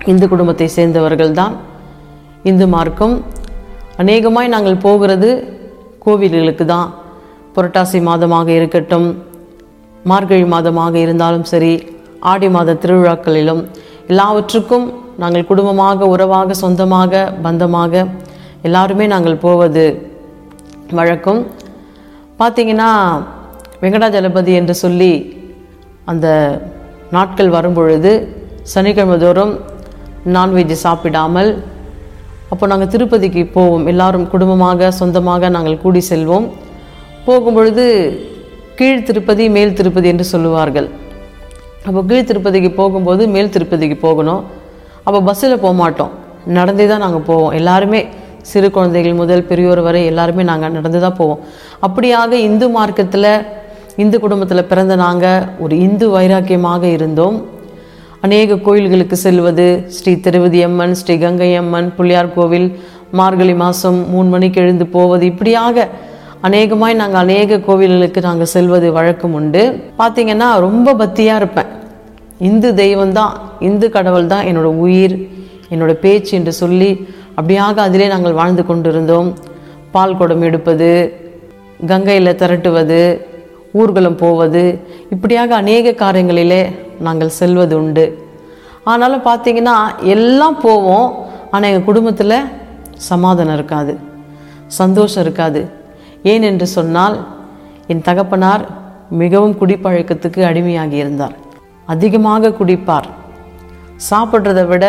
இந்து குடும்பத்தை சேர்ந்தவர்கள் தான் இந்து மார்க்கம் அநேகமாய் நாங்கள் போகிறது கோவில்களுக்கு தான் புரட்டாசி மாதமாக இருக்கட்டும் மார்கழி மாதமாக இருந்தாலும் சரி ஆடி மாத திருவிழாக்களிலும் எல்லாவற்றுக்கும் நாங்கள் குடும்பமாக உறவாக சொந்தமாக பந்தமாக எல்லாருமே நாங்கள் போவது வழக்கம் பார்த்தீங்கன்னா வெங்கடாஜலபதி என்று சொல்லி அந்த நாட்கள் வரும்பொழுது சனிக்கிழமை தோறும் நான்வெஜ் சாப்பிடாமல் அப்போ நாங்கள் திருப்பதிக்கு போவோம் எல்லாரும் குடும்பமாக சொந்தமாக நாங்கள் கூடி செல்வோம் போகும்பொழுது கீழ் திருப்பதி மேல் திருப்பதி என்று சொல்லுவார்கள் அப்போ கீழ் திருப்பதிக்கு போகும்போது மேல் திருப்பதிக்கு போகணும் அப்போ பஸ்ஸில் போக மாட்டோம் நடந்தே தான் நாங்கள் போவோம் எல்லாருமே சிறு குழந்தைகள் முதல் பெரியோர் வரை எல்லாருமே நாங்கள் நடந்து தான் போவோம் அப்படியாக இந்து மார்க்கத்தில் இந்து குடும்பத்தில் பிறந்த நாங்கள் ஒரு இந்து வைராக்கியமாக இருந்தோம் அநேக கோயில்களுக்கு செல்வது ஸ்ரீ திருவதி அம்மன் ஸ்ரீ கங்கை அம்மன் பிள்ளையார் கோவில் மார்கழி மாதம் மூணு மணிக்கு எழுந்து போவது இப்படியாக அநேகமாய் நாங்கள் அநேக கோவில்களுக்கு நாங்கள் செல்வது வழக்கம் உண்டு பார்த்தீங்கன்னா ரொம்ப பக்தியாக இருப்பேன் இந்து தெய்வம் தான் இந்து கடவுள் தான் என்னோட உயிர் என்னோட பேச்சு என்று சொல்லி அப்படியாக அதிலே நாங்கள் வாழ்ந்து கொண்டிருந்தோம் பால் குடம் எடுப்பது கங்கையில் திரட்டுவது ஊர்வலம் போவது இப்படியாக அநேக காரியங்களிலே நாங்கள் செல்வது உண்டு ஆனாலும் பார்த்தீங்கன்னா எல்லாம் போவோம் ஆனால் எங்கள் குடும்பத்தில் சமாதானம் இருக்காது சந்தோஷம் இருக்காது ஏன் என்று சொன்னால் என் தகப்பனார் மிகவும் குடிப்பழக்கத்துக்கு அடிமையாகி இருந்தார் அதிகமாக குடிப்பார் சாப்பிட்றதை விட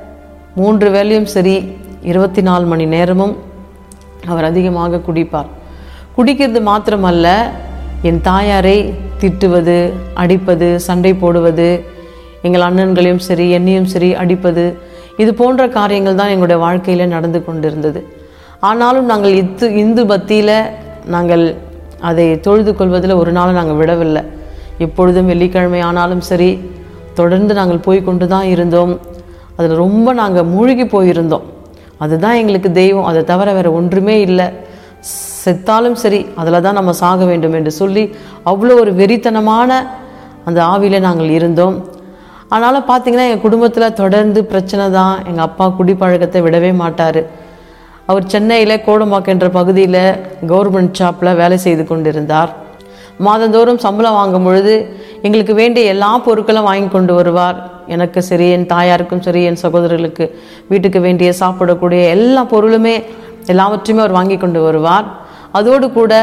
மூன்று வேளையும் சரி இருபத்தி நாலு மணி நேரமும் அவர் அதிகமாக குடிப்பார் குடிக்கிறது மாத்திரமல்ல என் தாயாரை திட்டுவது அடிப்பது சண்டை போடுவது எங்கள் அண்ணன்களையும் சரி என்னையும் சரி அடிப்பது இது போன்ற காரியங்கள் தான் எங்களுடைய வாழ்க்கையில் நடந்து கொண்டிருந்தது ஆனாலும் நாங்கள் இத்து இந்து பக்தியில் நாங்கள் அதை தொழுது கொள்வதில் ஒரு நாள் நாங்கள் விடவில்லை எப்பொழுதும் வெள்ளிக்கிழமை ஆனாலும் சரி தொடர்ந்து நாங்கள் போய் கொண்டு தான் இருந்தோம் அதில் ரொம்ப நாங்கள் மூழ்கி போயிருந்தோம் அதுதான் எங்களுக்கு தெய்வம் அதை தவிர வேறு ஒன்றுமே இல்லை செத்தாலும் சரி அதில் தான் நம்ம சாக வேண்டும் என்று சொல்லி அவ்வளோ ஒரு வெறித்தனமான அந்த ஆவியில் நாங்கள் இருந்தோம் ஆனாலும் பார்த்தீங்கன்னா எங்கள் குடும்பத்தில் தொடர்ந்து பிரச்சனை தான் எங்கள் அப்பா குடிப்பழக்கத்தை விடவே மாட்டார் அவர் சென்னையில் கோடம்பாக்கம் என்ற பகுதியில் கவர்மெண்ட் ஷாப்பில் வேலை செய்து கொண்டிருந்தார் மாதந்தோறும் சம்பளம் வாங்கும் பொழுது எங்களுக்கு வேண்டிய எல்லா பொருட்களும் வாங்கி கொண்டு வருவார் எனக்கு சரி என் தாயாருக்கும் சரி என் சகோதரர்களுக்கு வீட்டுக்கு வேண்டிய சாப்பிடக்கூடிய எல்லா பொருளுமே எல்லாவற்றையுமே அவர் வாங்கி கொண்டு வருவார் அதோடு கூட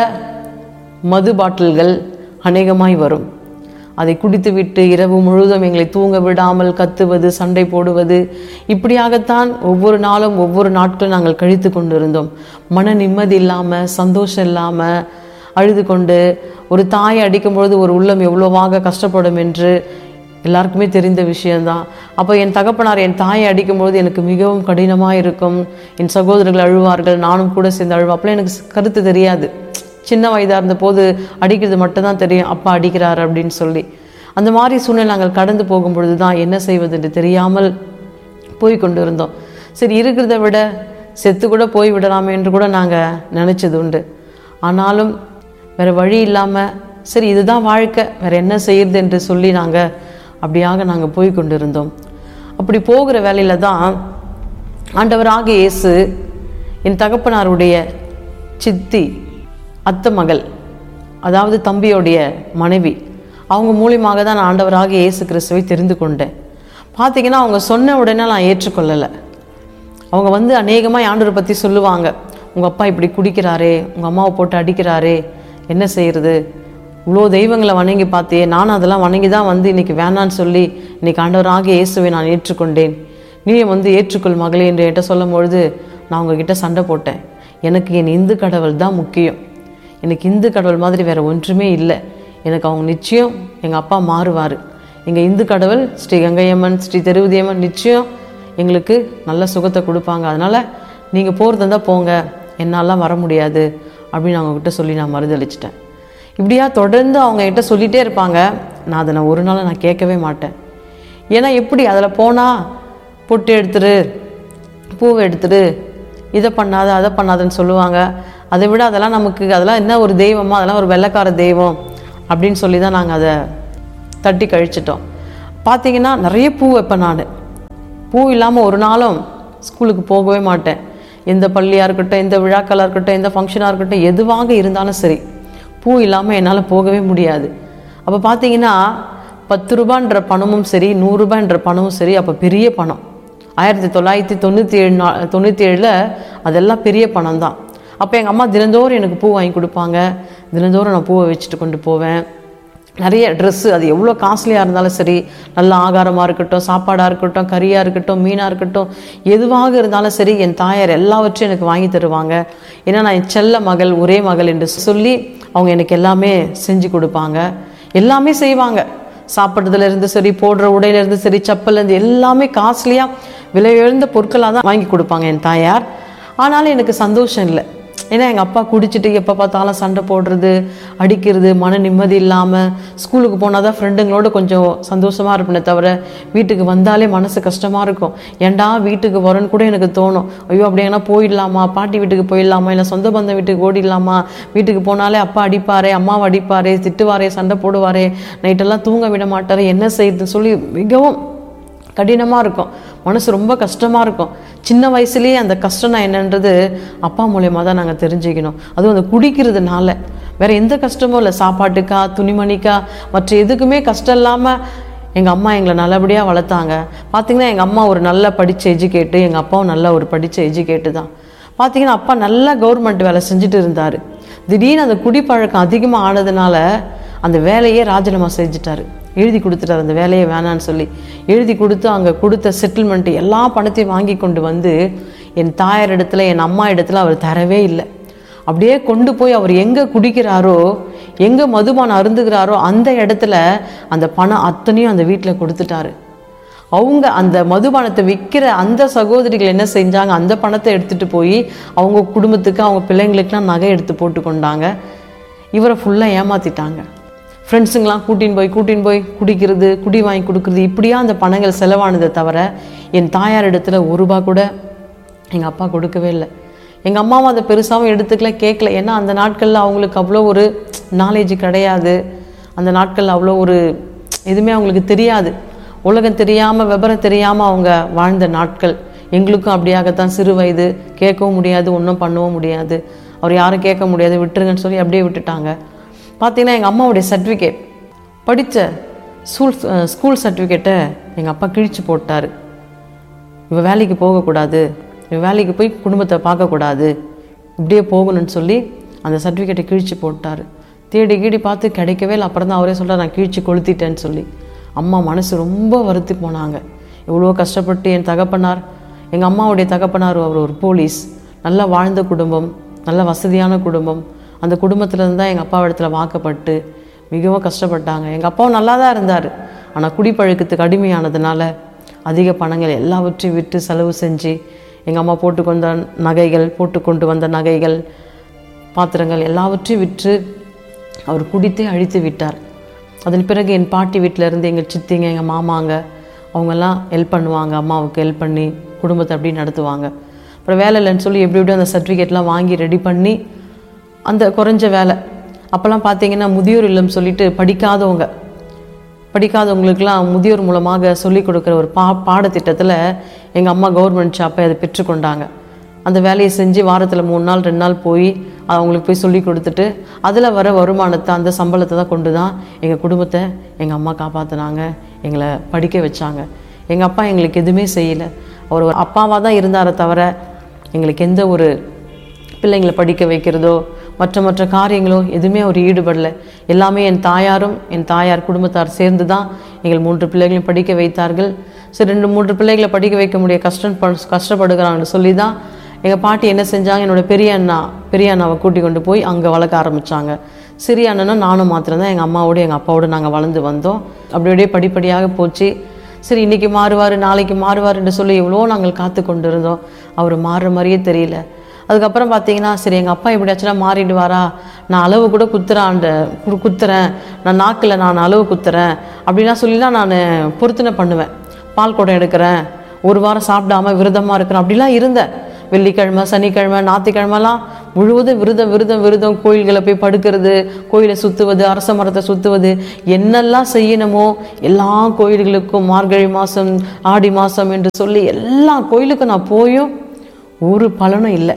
மது பாட்டில்கள் அநேகமாய் வரும் அதை குடித்துவிட்டு இரவு முழுவதும் எங்களை தூங்க விடாமல் கத்துவது சண்டை போடுவது இப்படியாகத்தான் ஒவ்வொரு நாளும் ஒவ்வொரு நாட்களும் நாங்கள் கழித்து கொண்டிருந்தோம் மன நிம்மதி இல்லாமல் சந்தோஷம் இல்லாமல் அழுது கொண்டு ஒரு தாயை அடிக்கும் பொழுது ஒரு உள்ளம் எவ்வளோவாக கஷ்டப்படும் என்று எல்லாருக்குமே தெரிந்த விஷயம்தான் அப்போ என் தகப்பனார் என் தாயை அடிக்கும்பொழுது எனக்கு மிகவும் கடினமாக இருக்கும் என் சகோதரர்கள் அழுவார்கள் நானும் கூட சேர்ந்து அழுவா அப்போலாம் எனக்கு கருத்து தெரியாது சின்ன வயதாக இருந்தபோது அடிக்கிறது மட்டும்தான் தெரியும் அப்பா அடிக்கிறார் அப்படின்னு சொல்லி அந்த மாதிரி சூழ்நிலை நாங்கள் கடந்து போகும் பொழுது தான் என்ன செய்வது என்று தெரியாமல் போய் கொண்டு இருந்தோம் சரி இருக்கிறத விட செத்து கூட போய் விடலாமே என்று கூட நாங்கள் நினச்சது உண்டு ஆனாலும் வேறு வழி இல்லாமல் சரி இதுதான் வாழ்க்கை வேறு என்ன செய்யறது என்று சொல்லி நாங்கள் அப்படியாக நாங்கள் போய் கொண்டு இருந்தோம் அப்படி போகிற வேலையில தான் ஆண்டவராக இயேசு என் தகப்பனாருடைய சித்தி அத்தை மகள் அதாவது தம்பியோடைய மனைவி அவங்க மூலியமாக தான் நான் ஆண்டவராக இயேசு கிறிஸ்துவை தெரிந்து கொண்டேன் பார்த்தீங்கன்னா அவங்க சொன்ன உடனே நான் ஏற்றுக்கொள்ளலை அவங்க வந்து அநேகமாக ஆண்டவரை பற்றி சொல்லுவாங்க உங்கள் அப்பா இப்படி குடிக்கிறாரே உங்கள் அம்மாவை போட்டு அடிக்கிறாரே என்ன செய்யறது இவ்வளோ தெய்வங்களை வணங்கி பார்த்தியே நானும் அதெல்லாம் வணங்கி தான் வந்து இன்னைக்கு வேணான்னு சொல்லி இன்னைக்கு ஆண்டவராக இயேசுவை நான் ஏற்றுக்கொண்டேன் நீயும் வந்து ஏற்றுக்கொள் மகளே என்று என்கிட்ட சொல்லும் பொழுது நான் உங்ககிட்ட சண்டை போட்டேன் எனக்கு என் இந்து கடவுள் தான் முக்கியம் எனக்கு இந்து கடவுள் மாதிரி வேற ஒன்றுமே இல்லை எனக்கு அவங்க நிச்சயம் எங்கள் அப்பா மாறுவார் எங்கள் இந்து கடவுள் ஸ்ரீ கங்கையம்மன் ஸ்ரீ திருவதியம்மன் நிச்சயம் எங்களுக்கு நல்ல சுகத்தை கொடுப்பாங்க அதனால் நீங்கள் போகிறது இருந்தால் போங்க என்னாலாம் வர முடியாது அப்படின்னு அவங்கக்கிட்ட சொல்லி நான் மறுதளிச்சிட்டேன் இப்படியா தொடர்ந்து அவங்க கிட்ட சொல்லிகிட்டே இருப்பாங்க நான் அதை நான் ஒரு நாள் நான் கேட்கவே மாட்டேன் ஏன்னா எப்படி அதில் போனால் பொட்டு எடுத்துரு பூவை எடுத்துரு இதை பண்ணாத அதை பண்ணாதன்னு சொல்லுவாங்க அதை விட அதெல்லாம் நமக்கு அதெல்லாம் என்ன ஒரு தெய்வமா அதெல்லாம் ஒரு வெள்ளைக்கார தெய்வம் அப்படின்னு சொல்லி தான் நாங்கள் அதை தட்டி கழிச்சிட்டோம் பார்த்தீங்கன்னா நிறைய பூ வைப்பேன் நான் பூ இல்லாமல் ஒரு நாளும் ஸ்கூலுக்கு போகவே மாட்டேன் எந்த பள்ளியாக இருக்கட்டும் எந்த விழாக்களாக இருக்கட்டும் எந்த ஃபங்க்ஷனாக இருக்கட்டும் எதுவாக இருந்தாலும் சரி பூ இல்லாமல் என்னால் போகவே முடியாது அப்போ பார்த்தீங்கன்னா பத்து ரூபான்ற பணமும் சரி நூறுரூபான்ற பணமும் சரி அப்போ பெரிய பணம் ஆயிரத்தி தொள்ளாயிரத்தி தொண்ணூற்றி ஏழு நா தொண்ணூற்றி ஏழில் அதெல்லாம் பெரிய பணம் தான் அப்போ எங்கள் அம்மா தினந்தோறும் எனக்கு பூ வாங்கி கொடுப்பாங்க தினந்தோறும் நான் பூவை வச்சுட்டு கொண்டு போவேன் நிறைய ட்ரெஸ்ஸு அது எவ்வளோ காஸ்ட்லியாக இருந்தாலும் சரி நல்ல ஆகாரமாக இருக்கட்டும் சாப்பாடாக இருக்கட்டும் கறியாக இருக்கட்டும் மீனாக இருக்கட்டும் எதுவாக இருந்தாலும் சரி என் தாயார் எல்லாவற்றையும் எனக்கு வாங்கி தருவாங்க ஏன்னா நான் என் செல்ல மகள் ஒரே மகள் என்று சொல்லி அவங்க எனக்கு எல்லாமே செஞ்சு கொடுப்பாங்க எல்லாமே செய்வாங்க சாப்பிட்றதுல இருந்து சரி போடுற உடையில இருந்து சரி செப்பல்ல இருந்து எல்லாமே காஸ்ட்லியாக விலை உயர்ந்த பொருட்களாக தான் வாங்கி கொடுப்பாங்க என் தாயார் ஆனாலும் எனக்கு சந்தோஷம் இல்லை ஏன்னா எங்கள் அப்பா குடிச்சிட்டு எப்போ பார்த்தாலும் சண்டை போடுறது அடிக்கிறது மன நிம்மதி இல்லாமல் ஸ்கூலுக்கு போனால் தான் ஃப்ரெண்டுங்களோட கொஞ்சம் சந்தோஷமாக இருப்பேனே தவிர வீட்டுக்கு வந்தாலே மனசு கஷ்டமாக இருக்கும் ஏன்டா வீட்டுக்கு வரேன்னு கூட எனக்கு தோணும் ஐயோ அப்படி எங்கன்னா போயிடலாமா பாட்டி வீட்டுக்கு போயிடலாமா இல்லை சொந்த பந்தம் வீட்டுக்கு ஓடிடலாமா வீட்டுக்கு போனாலே அப்பா அடிப்பாரே அம்மாவை அடிப்பாரே திட்டுவாரே சண்டை போடுவாரே நைட்டெல்லாம் தூங்க விட மாட்டாரே என்ன செய்யுதுன்னு சொல்லி மிகவும் கடினமாக இருக்கும் மனசு ரொம்ப கஷ்டமாக இருக்கும் சின்ன வயசுலேயே அந்த கஷ்டம் நான் என்னன்றது அப்பா மூலயமா தான் நாங்கள் தெரிஞ்சுக்கணும் அதுவும் அந்த குடிக்கிறதுனால வேற எந்த கஷ்டமும் இல்லை சாப்பாட்டுக்கா துணிமணிக்கா மற்ற எதுக்குமே கஷ்டம் இல்லாமல் எங்கள் அம்மா எங்களை நல்லபடியாக வளர்த்தாங்க பார்த்தீங்கன்னா எங்கள் அம்மா ஒரு நல்ல படித்த எஜுகேட்டு எங்கள் அப்பாவும் நல்ல ஒரு படித்த எஜுகேட்டு தான் பார்த்தீங்கன்னா அப்பா நல்லா கவர்மெண்ட் வேலை செஞ்சுட்டு இருந்தார் திடீர்னு அந்த குடிப்பழக்கம் அதிகமாக ஆனதுனால அந்த வேலையே ராஜினாமா செஞ்சுட்டாரு எழுதி கொடுத்துட்டாரு அந்த வேலையை வேணான்னு சொல்லி எழுதி கொடுத்து அங்கே கொடுத்த செட்டில்மெண்ட்டு எல்லா பணத்தையும் வாங்கி கொண்டு வந்து என் தாயார் இடத்துல என் அம்மா இடத்துல அவர் தரவே இல்லை அப்படியே கொண்டு போய் அவர் எங்கே குடிக்கிறாரோ எங்கே மதுபானம் அருந்துகிறாரோ அந்த இடத்துல அந்த பணம் அத்தனையும் அந்த வீட்டில் கொடுத்துட்டாரு அவங்க அந்த மதுபானத்தை விற்கிற அந்த சகோதரிகள் என்ன செஞ்சாங்க அந்த பணத்தை எடுத்துட்டு போய் அவங்க குடும்பத்துக்கு அவங்க பிள்ளைங்களுக்குலாம் நகை எடுத்து போட்டு கொண்டாங்க இவரை ஃபுல்லாக ஏமாத்திட்டாங்க ஃப்ரெண்ட்ஸுங்களாம் கூட்டின்னு போய் கூட்டின்னு போய் குடிக்கிறது குடி வாங்கி கொடுக்குறது இப்படியா அந்த பணங்கள் செலவானதை தவிர என் தாயார் இடத்துல ஒரு ரூபா கூட எங்கள் அப்பா கொடுக்கவே இல்லை எங்கள் அம்மாவும் அதை பெருசாகவும் எடுத்துக்கல கேட்கல ஏன்னா அந்த நாட்களில் அவங்களுக்கு அவ்வளோ ஒரு நாலேஜ் கிடையாது அந்த நாட்களில் அவ்வளோ ஒரு எதுவுமே அவங்களுக்கு தெரியாது உலகம் தெரியாமல் விவரம் தெரியாமல் அவங்க வாழ்ந்த நாட்கள் எங்களுக்கும் அப்படியாகத்தான் சிறு வயது கேட்கவும் முடியாது ஒன்றும் பண்ணவும் முடியாது அவர் யாரும் கேட்க முடியாது விட்டுருங்கன்னு சொல்லி அப்படியே விட்டுட்டாங்க பார்த்தீங்கன்னா எங்கள் அம்மாவுடைய சர்டிஃபிகேட் படித்த ஸ்கூல் ஸ்கூல் சர்டிஃபிகேட்டை எங்கள் அப்பா கிழிச்சு போட்டார் இவ வேலைக்கு போகக்கூடாது இவ வேலைக்கு போய் குடும்பத்தை பார்க்கக்கூடாது இப்படியே போகணும்னு சொல்லி அந்த சர்டிஃபிகேட்டை கிழிச்சு போட்டார் தேடி கீடி பார்த்து கிடைக்கவே இல்லை அப்புறம் தான் அவரே சொல்கிறார் நான் கிழிச்சு கொளுத்திட்டேன்னு சொல்லி அம்மா மனசு ரொம்ப வருத்தி போனாங்க எவ்வளோ கஷ்டப்பட்டு என் தகப்பனார் எங்கள் அம்மாவுடைய தகப்பனார் அவர் ஒரு போலீஸ் நல்லா வாழ்ந்த குடும்பம் நல்ல வசதியான குடும்பம் அந்த குடும்பத்துலேருந்து தான் எங்கள் அப்பா இடத்துல வாக்கப்பட்டு மிகவும் கஷ்டப்பட்டாங்க எங்கள் அப்பாவும் நல்லா தான் இருந்தார் ஆனால் குடிப்பழக்கத்துக்கு அடிமையானதுனால அதிக பணங்கள் எல்லாவற்றையும் விட்டு செலவு செஞ்சு எங்கள் அம்மா போட்டு கொண்ட நகைகள் போட்டு கொண்டு வந்த நகைகள் பாத்திரங்கள் எல்லாவற்றையும் விற்று அவர் குடித்தே அழித்து விட்டார் அதன் பிறகு என் பாட்டி வீட்டில் இருந்து எங்கள் சித்திங்க எங்கள் மாமாங்க அவங்கெல்லாம் ஹெல்ப் பண்ணுவாங்க அம்மாவுக்கு ஹெல்ப் பண்ணி குடும்பத்தை அப்படி நடத்துவாங்க அப்புறம் வேலை இல்லைன்னு சொல்லி எப்படி எப்படியோ அந்த சர்டிஃபிகேட்லாம் வாங்கி ரெடி பண்ணி அந்த குறைஞ்ச வேலை அப்போல்லாம் பார்த்தீங்கன்னா முதியோர் இல்லம் சொல்லிட்டு படிக்காதவங்க படிக்காதவங்களுக்கெல்லாம் முதியோர் மூலமாக சொல்லிக் கொடுக்குற ஒரு பா பாடத்திட்டத்தில் எங்கள் அம்மா கவர்மெண்ட் ஷாப்பை அதை பெற்றுக்கொண்டாங்க அந்த வேலையை செஞ்சு வாரத்தில் மூணு நாள் ரெண்டு நாள் போய் அவங்களுக்கு போய் சொல்லி கொடுத்துட்டு அதில் வர வருமானத்தை அந்த சம்பளத்தை தான் கொண்டு தான் எங்கள் குடும்பத்தை எங்கள் அம்மா காப்பாற்றினாங்க எங்களை படிக்க வச்சாங்க எங்கள் அப்பா எங்களுக்கு எதுவுமே செய்யலை அவர் ஒரு அப்பாவாக தான் இருந்தாரே தவிர எங்களுக்கு எந்த ஒரு பிள்ளைங்களை படிக்க வைக்கிறதோ மற்ற மற்ற காரியங்களோ எதுவுமே அவர் ஈடுபடலை எல்லாமே என் தாயாரும் என் தாயார் குடும்பத்தார் சேர்ந்து தான் எங்கள் மூன்று பிள்ளைகளையும் படிக்க வைத்தார்கள் சரி ரெண்டு மூன்று பிள்ளைகளை படிக்க வைக்க முடிய கஷ்டம் ப- கஷ்டப்படுகிறாங்கன்னு சொல்லி தான் எங்கள் பாட்டி என்ன செஞ்சாங்க என்னோட பெரிய அண்ணா பெரிய அண்ணாவை கூட்டி கொண்டு போய் அங்கே வளர்க்க ஆரம்பித்தாங்க சிறிய அண்ணனும் நானும் மாத்திரம் தான் எங்கள் அம்மாவோடு எங்கள் அப்பாவோடு நாங்கள் வளர்ந்து வந்தோம் அப்படி அப்படியே படிப்படியாக போச்சு சரி இன்னைக்கு மாறுவார் நாளைக்கு மாறுவார்ன்னு சொல்லி எவ்வளோ நாங்கள் காத்து கொண்டு இருந்தோம் அவர் மாறுற மாதிரியே தெரியல அதுக்கப்புறம் பார்த்தீங்கன்னா சரி எங்கள் அப்பா எப்படியாச்சுன்னா மாறிடுவாரா நான் அளவு கூட குத்துறான் குத்துறேன் நான் நாக்கில் நான் அளவு குத்துறேன் அப்படிலாம் சொல்லிலாம் நான் பொருத்தனை பண்ணுவேன் பால் குடம் எடுக்கிறேன் ஒரு வாரம் சாப்பிடாம விரதமாக இருக்கிறேன் அப்படிலாம் இருந்தேன் வெள்ளிக்கிழமை சனிக்கிழமை ஞாயிற்றுக்கிழமெல்லாம் முழுவதும் விரதம் விரதம் விரதம் கோயில்களை போய் படுக்கிறது கோயிலை சுற்றுவது அரச மரத்தை சுற்றுவது என்னெல்லாம் செய்யணுமோ எல்லா கோயில்களுக்கும் மார்கழி மாதம் ஆடி மாதம் என்று சொல்லி எல்லா கோயிலுக்கும் நான் போயும் ஒரு பலனும் இல்லை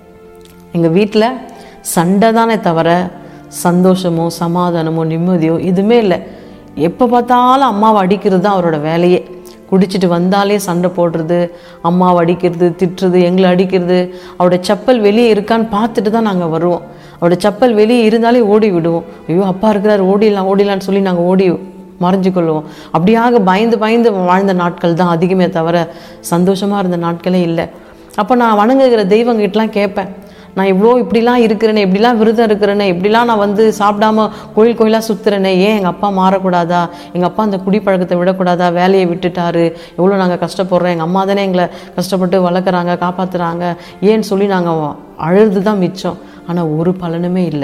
எங்கள் வீட்டில் சண்டை தானே தவிர சந்தோஷமோ சமாதானமோ நிம்மதியோ எதுவுமே இல்லை எப்போ பார்த்தாலும் அம்மாவை அடிக்கிறது தான் அவரோட வேலையே குடிச்சிட்டு வந்தாலே சண்டை போடுறது அம்மாவை அடிக்கிறது திட்டுறது எங்களை அடிக்கிறது அவரோட செப்பல் வெளியே இருக்கான்னு பார்த்துட்டு தான் நாங்கள் வருவோம் அவரோட செப்பல் வெளியே இருந்தாலே ஓடி விடுவோம் ஐயோ அப்பா இருக்கிறார் ஓடிடலாம் ஓடிடலான்னு சொல்லி நாங்கள் ஓடி மறைஞ்சு கொள்வோம் அப்படியாக பயந்து பயந்து வாழ்ந்த நாட்கள் தான் அதிகமே தவிர சந்தோஷமாக இருந்த நாட்களே இல்லை அப்போ நான் வணங்குகிற தெய்வங்கிட்டலாம் கேட்பேன் நான் இவ்வளோ இப்படிலாம் இருக்கிறேனே இப்படிலாம் விரதம் இருக்கிறேனே இப்படிலாம் நான் வந்து சாப்பிடாம கோயில் கோயிலாக சுற்றுறேனே ஏன் எங்கள் அப்பா மாறக்கூடாதா எங்கள் அப்பா அந்த குடிப்பழக்கத்தை விடக்கூடாதா வேலையை விட்டுட்டாரு எவ்வளோ நாங்கள் கஷ்டப்படுறோம் எங்கள் அம்மா தானே எங்களை கஷ்டப்பட்டு வளர்க்குறாங்க காப்பாற்றுறாங்க ஏன்னு சொல்லி நாங்கள் அழுது தான் மிச்சம் ஆனால் ஒரு பலனுமே இல்லை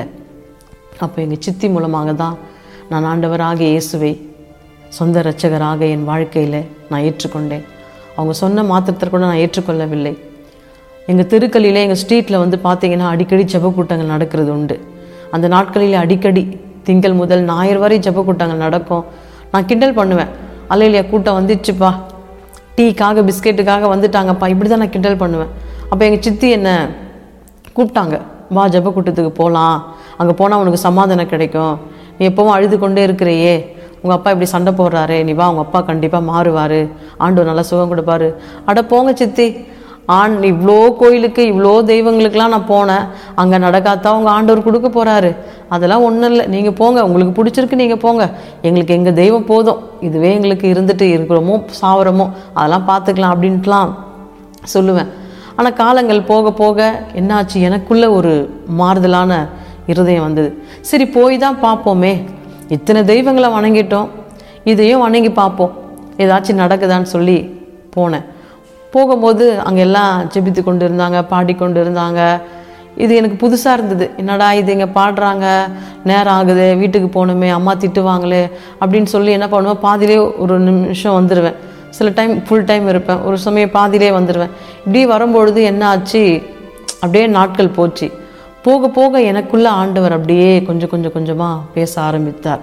அப்போ எங்கள் சித்தி மூலமாக தான் நான் ஆண்டவராக இயேசுவை சொந்த இரட்சகராக என் வாழ்க்கையில் நான் ஏற்றுக்கொண்டேன் அவங்க சொன்ன மாத்திரத்தை கூட நான் ஏற்றுக்கொள்ளவில்லை எங்கள் தெருக்களிலே எங்கள் ஸ்ட்ரீட்டில் வந்து பார்த்தீங்கன்னா அடிக்கடி ஜெப கூட்டங்கள் நடக்கிறது உண்டு அந்த நாட்களில் அடிக்கடி திங்கள் முதல் ஞாயிறு வரை ஜெப கூட்டங்கள் நடக்கும் நான் கிண்டல் பண்ணுவேன் அல்லையா கூட்டம் வந்துச்சுப்பா டீக்காக பிஸ்கெட்டுக்காக வந்துட்டாங்கப்பா இப்படி தான் நான் கிண்டல் பண்ணுவேன் அப்போ எங்கள் சித்தி என்ன கூப்பிட்டாங்க வா ஜெப கூட்டத்துக்கு போகலாம் அங்கே போனால் உனக்கு சமாதானம் கிடைக்கும் நீ எப்பவும் அழுது கொண்டே இருக்கிறையே உங்கள் அப்பா இப்படி சண்டை போடுறாரே நீ வா உங்கள் அப்பா கண்டிப்பாக மாறுவார் ஆண்டவர் நல்லா சுகம் கொடுப்பாரு அட போங்க சித்தி ஆண் இவ்வளோ கோயிலுக்கு இவ்வளோ தெய்வங்களுக்கெல்லாம் நான் போனேன் அங்கே நடக்காதா உங்கள் ஆண்டவர் கொடுக்க போகிறாரு அதெல்லாம் ஒன்றும் இல்லை நீங்கள் போங்க உங்களுக்கு பிடிச்சிருக்கு நீங்கள் போங்க எங்களுக்கு எங்கள் தெய்வம் போதும் இதுவே எங்களுக்கு இருந்துட்டு இருக்கிறோமோ சாவரமோ அதெல்லாம் பார்த்துக்கலாம் அப்படின்ட்டுலாம் சொல்லுவேன் ஆனால் காலங்கள் போக போக என்னாச்சு எனக்குள்ள ஒரு மாறுதலான இருதயம் வந்தது சரி போய் தான் பார்ப்போமே இத்தனை தெய்வங்களை வணங்கிட்டோம் இதையும் வணங்கி பார்ப்போம் ஏதாச்சும் நடக்குதான்னு சொல்லி போனேன் போகும்போது அங்கே எல்லாம் ஜெபித்து கொண்டு இருந்தாங்க பாடிக்கொண்டு இருந்தாங்க இது எனக்கு புதுசாக இருந்தது என்னடா இது இங்கே பாடுறாங்க நேரம் ஆகுது வீட்டுக்கு போகணுமே அம்மா திட்டுவாங்களே அப்படின்னு சொல்லி என்ன பண்ணுவேன் பாதியிலே ஒரு நிமிஷம் வந்துடுவேன் சில டைம் ஃபுல் டைம் இருப்பேன் ஒரு சமயம் பாதியிலே வந்துடுவேன் இப்படி வரும்பொழுது என்ன ஆச்சு அப்படியே நாட்கள் போச்சு போக போக எனக்குள்ள ஆண்டவர் அப்படியே கொஞ்சம் கொஞ்சம் கொஞ்சமாக பேச ஆரம்பித்தார்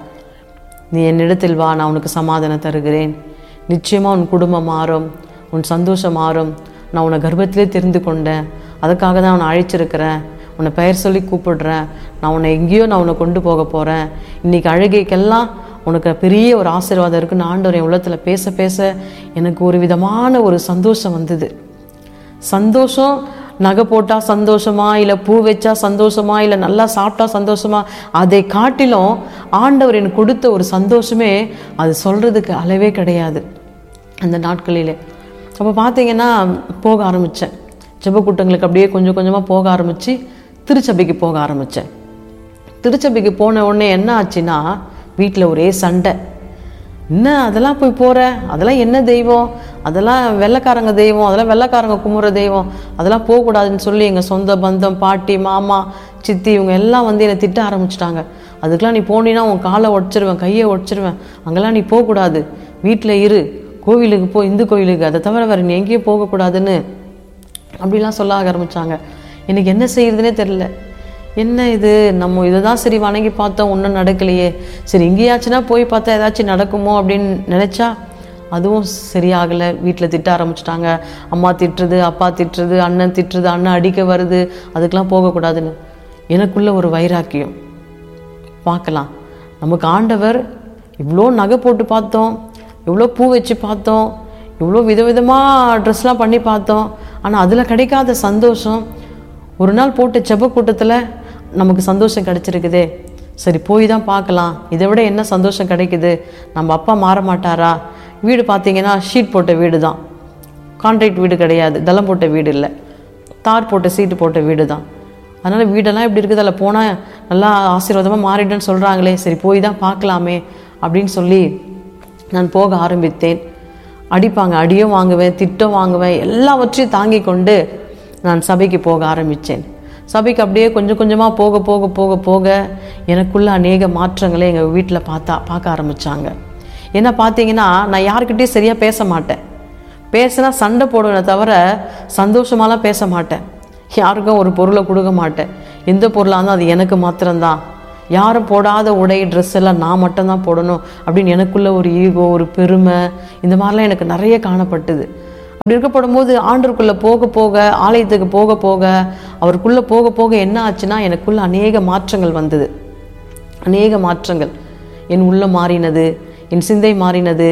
நீ என்னிடத்தில் வா நான் உனக்கு சமாதானம் தருகிறேன் நிச்சயமாக உன் குடும்பம் மாறும் உன் சந்தோஷம் மாறும் நான் உன்னை கர்ப்பத்திலே தெரிந்து கொண்டேன் அதுக்காக தான் உன்னை அழைச்சிருக்கிறேன் உன்னை பெயர் சொல்லி கூப்பிடுறேன் நான் உன்னை எங்கேயோ நான் உன்னை கொண்டு போக போகிறேன் இன்றைக்கி அழுகைக்கெல்லாம் உனக்கு பெரிய ஒரு ஆசீர்வாதம் இருக்குன்னு ஆண்டவர் என் உள்ளத்தில் பேச பேச எனக்கு ஒரு விதமான ஒரு சந்தோஷம் வந்தது சந்தோஷம் நகை போட்டால் சந்தோஷமா இல்லை பூ வச்சா சந்தோஷமா இல்லை நல்லா சாப்பிட்டா சந்தோஷமா அதை காட்டிலும் ஆண்டவர் எனக்கு கொடுத்த ஒரு சந்தோஷமே அது சொல்கிறதுக்கு அளவே கிடையாது அந்த நாட்களிலே அப்போ பார்த்தீங்கன்னா போக ஆரம்பித்தேன் ஜெப கூட்டங்களுக்கு அப்படியே கொஞ்சம் கொஞ்சமாக போக ஆரம்பித்து திருச்சபைக்கு போக ஆரம்பித்தேன் திருச்சபைக்கு போன உடனே என்ன ஆச்சுன்னா வீட்டில் ஒரே சண்டை என்ன அதெல்லாம் போய் போகிற அதெல்லாம் என்ன தெய்வம் அதெல்லாம் வெள்ளைக்காரங்க தெய்வம் அதெல்லாம் வெள்ளைக்காரங்க கும்புற தெய்வம் அதெல்லாம் போகக்கூடாதுன்னு சொல்லி எங்கள் சொந்த பந்தம் பாட்டி மாமா சித்தி இவங்க எல்லாம் வந்து என்னை திட்ட ஆரம்பிச்சிட்டாங்க அதுக்கெல்லாம் நீ போனீன்னா உன் காலை உடச்சிருவேன் கையை உடச்சிருவேன் அங்கெல்லாம் நீ போகக்கூடாது வீட்டில் இரு கோவிலுக்கு போ இந்து கோவிலுக்கு அதை தவிர வேறு நீ எங்கேயும் போகக்கூடாதுன்னு அப்படிலாம் சொல்ல ஆரம்பித்தாங்க எனக்கு என்ன செய்யறதுனே தெரில என்ன இது நம்ம இதை தான் சரி வணங்கி பார்த்தோம் ஒன்றும் நடக்கலையே சரி எங்கேயாச்சுன்னா போய் பார்த்தா ஏதாச்சும் நடக்குமோ அப்படின்னு நினச்சா அதுவும் சரியாகலை வீட்டில் திட்ட ஆரம்பிச்சிட்டாங்க அம்மா திட்டுறது அப்பா திட்டுறது அண்ணன் திட்டுறது அண்ணன் அடிக்க வருது அதுக்கெலாம் போகக்கூடாதுன்னு எனக்குள்ள ஒரு வைராக்கியம் பார்க்கலாம் நமக்கு ஆண்டவர் இவ்வளோ நகை போட்டு பார்த்தோம் இவ்வளோ பூ வச்சு பார்த்தோம் இவ்வளோ விதவிதமாக ட்ரெஸ்லாம் பண்ணி பார்த்தோம் ஆனால் அதில் கிடைக்காத சந்தோஷம் ஒரு நாள் போட்ட செப கூட்டத்தில் நமக்கு சந்தோஷம் கிடைச்சிருக்குதே சரி போய் தான் பார்க்கலாம் இதை விட என்ன சந்தோஷம் கிடைக்குது நம்ம அப்பா மாற மாட்டாரா வீடு பார்த்தீங்கன்னா ஷீட் போட்ட வீடு தான் கான்ட்ராக்ட் வீடு கிடையாது தளம் போட்ட வீடு இல்லை தார் போட்ட சீட்டு போட்ட வீடு தான் அதனால் வீடெல்லாம் எப்படி இருக்குது அதில் போனால் நல்லா ஆசீர்வாதமாக மாறிடுன்னு சொல்கிறாங்களே சரி போய் தான் பார்க்கலாமே அப்படின்னு சொல்லி நான் போக ஆரம்பித்தேன் அடிப்பாங்க அடியும் வாங்குவேன் திட்டம் வாங்குவேன் எல்லாவற்றையும் தாங்கி கொண்டு நான் சபைக்கு போக ஆரம்பித்தேன் சபைக்கு அப்படியே கொஞ்சம் கொஞ்சமாக போக போக போக போக எனக்குள்ள அநேக மாற்றங்களை எங்கள் வீட்டில் பார்த்தா பார்க்க ஆரம்பித்தாங்க என்ன பார்த்தீங்கன்னா நான் யாருக்கிட்டேயும் சரியாக பேச மாட்டேன் பேசினா சண்டை போடுவேனே தவிர சந்தோஷமாலாம் பேச மாட்டேன் யாருக்கும் ஒரு பொருளை கொடுக்க மாட்டேன் எந்த பொருளாக இருந்தால் அது எனக்கு மாத்திரம்தான் யாரும் போடாத உடை ட்ரெஸ் எல்லாம் நான் மட்டும்தான் போடணும் அப்படின்னு எனக்குள்ள ஒரு ஈகோ ஒரு பெருமை இந்த மாதிரிலாம் எனக்கு நிறைய காணப்பட்டது அப்படி இருக்கப்படும் போது ஆண்டருக்குள்ளே போக போக ஆலயத்துக்கு போக போக அவருக்குள்ளே போக போக என்ன ஆச்சுன்னா எனக்குள்ள அநேக மாற்றங்கள் வந்தது அநேக மாற்றங்கள் என் உள்ள மாறினது என் சிந்தை மாறினது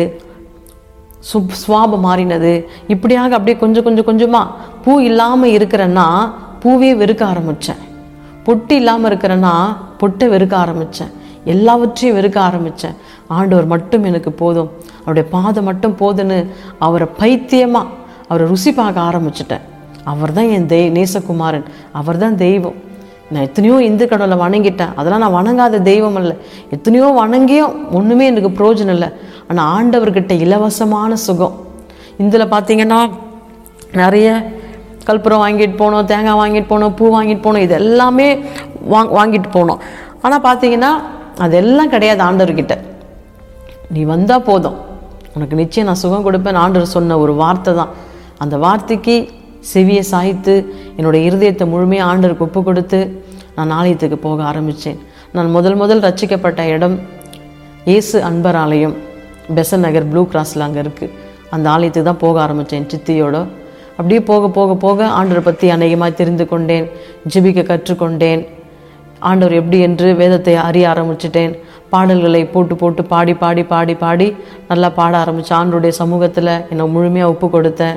சு சுவாபம் மாறினது இப்படியாக அப்படியே கொஞ்சம் கொஞ்சம் கொஞ்சமாக பூ இல்லாமல் இருக்கிறேன்னா பூவே வெறுக்க ஆரம்பித்தேன் பொட்டு இல்லாமல் இருக்கிறேன்னா பொட்டை வெறுக்க ஆரம்பித்தேன் எல்லாவற்றையும் வெறுக்க ஆரம்பித்தேன் ஆண்டவர் மட்டும் எனக்கு போதும் அவருடைய பாதை மட்டும் போதுன்னு அவரை பைத்தியமாக அவரை ருசி பார்க்க ஆரம்பிச்சிட்டேன் அவர் தான் என் தெய் நேசகுமாரன் அவர் தான் தெய்வம் நான் எத்தனையோ இந்து கடவுளை வணங்கிட்டேன் அதெல்லாம் நான் வணங்காத தெய்வம் அல்ல எத்தனையோ வணங்கியும் ஒன்றுமே எனக்கு பிரயோஜனம் இல்லை ஆனால் ஆண்டவர்கிட்ட இலவசமான சுகம் இதில் பார்த்தீங்கன்னா நிறைய கற்பூரம் வாங்கிட்டு போனோம் தேங்காய் வாங்கிட்டு போனோம் பூ வாங்கிட்டு போனோம் இது எல்லாமே வாங் வாங்கிட்டு போனோம் ஆனால் பார்த்தீங்கன்னா அதெல்லாம் கிடையாது ஆண்டவர்கிட்ட நீ வந்தால் போதும் உனக்கு நிச்சயம் நான் சுகம் கொடுப்பேன் ஆண்டவர் சொன்ன ஒரு வார்த்தை தான் அந்த வார்த்தைக்கு செவியை சாய்த்து என்னுடைய இருதயத்தை முழுமையாக ஆண்டவருக்கு ஒப்பு கொடுத்து நான் ஆலயத்துக்கு போக ஆரம்பித்தேன் நான் முதல் முதல் ரட்சிக்கப்பட்ட இடம் இயேசு அன்பர் ஆலயம் பெசன் நகர் ப்ளூ கிராஸில் அங்கே இருக்குது அந்த ஆலயத்துக்கு தான் போக ஆரம்பித்தேன் சித்தியோட அப்படியே போக போக போக ஆண்டவரை பற்றி அநேகமாக தெரிந்து கொண்டேன் ஜெபிக்க கற்றுக்கொண்டேன் ஆண்டவர் எப்படி என்று வேதத்தை அறிய ஆரம்பிச்சிட்டேன் பாடல்களை போட்டு போட்டு பாடி பாடி பாடி பாடி நல்லா பாட ஆரம்பித்தேன் ஆண்டருடைய சமூகத்தில் என்னை முழுமையாக ஒப்பு கொடுத்தேன்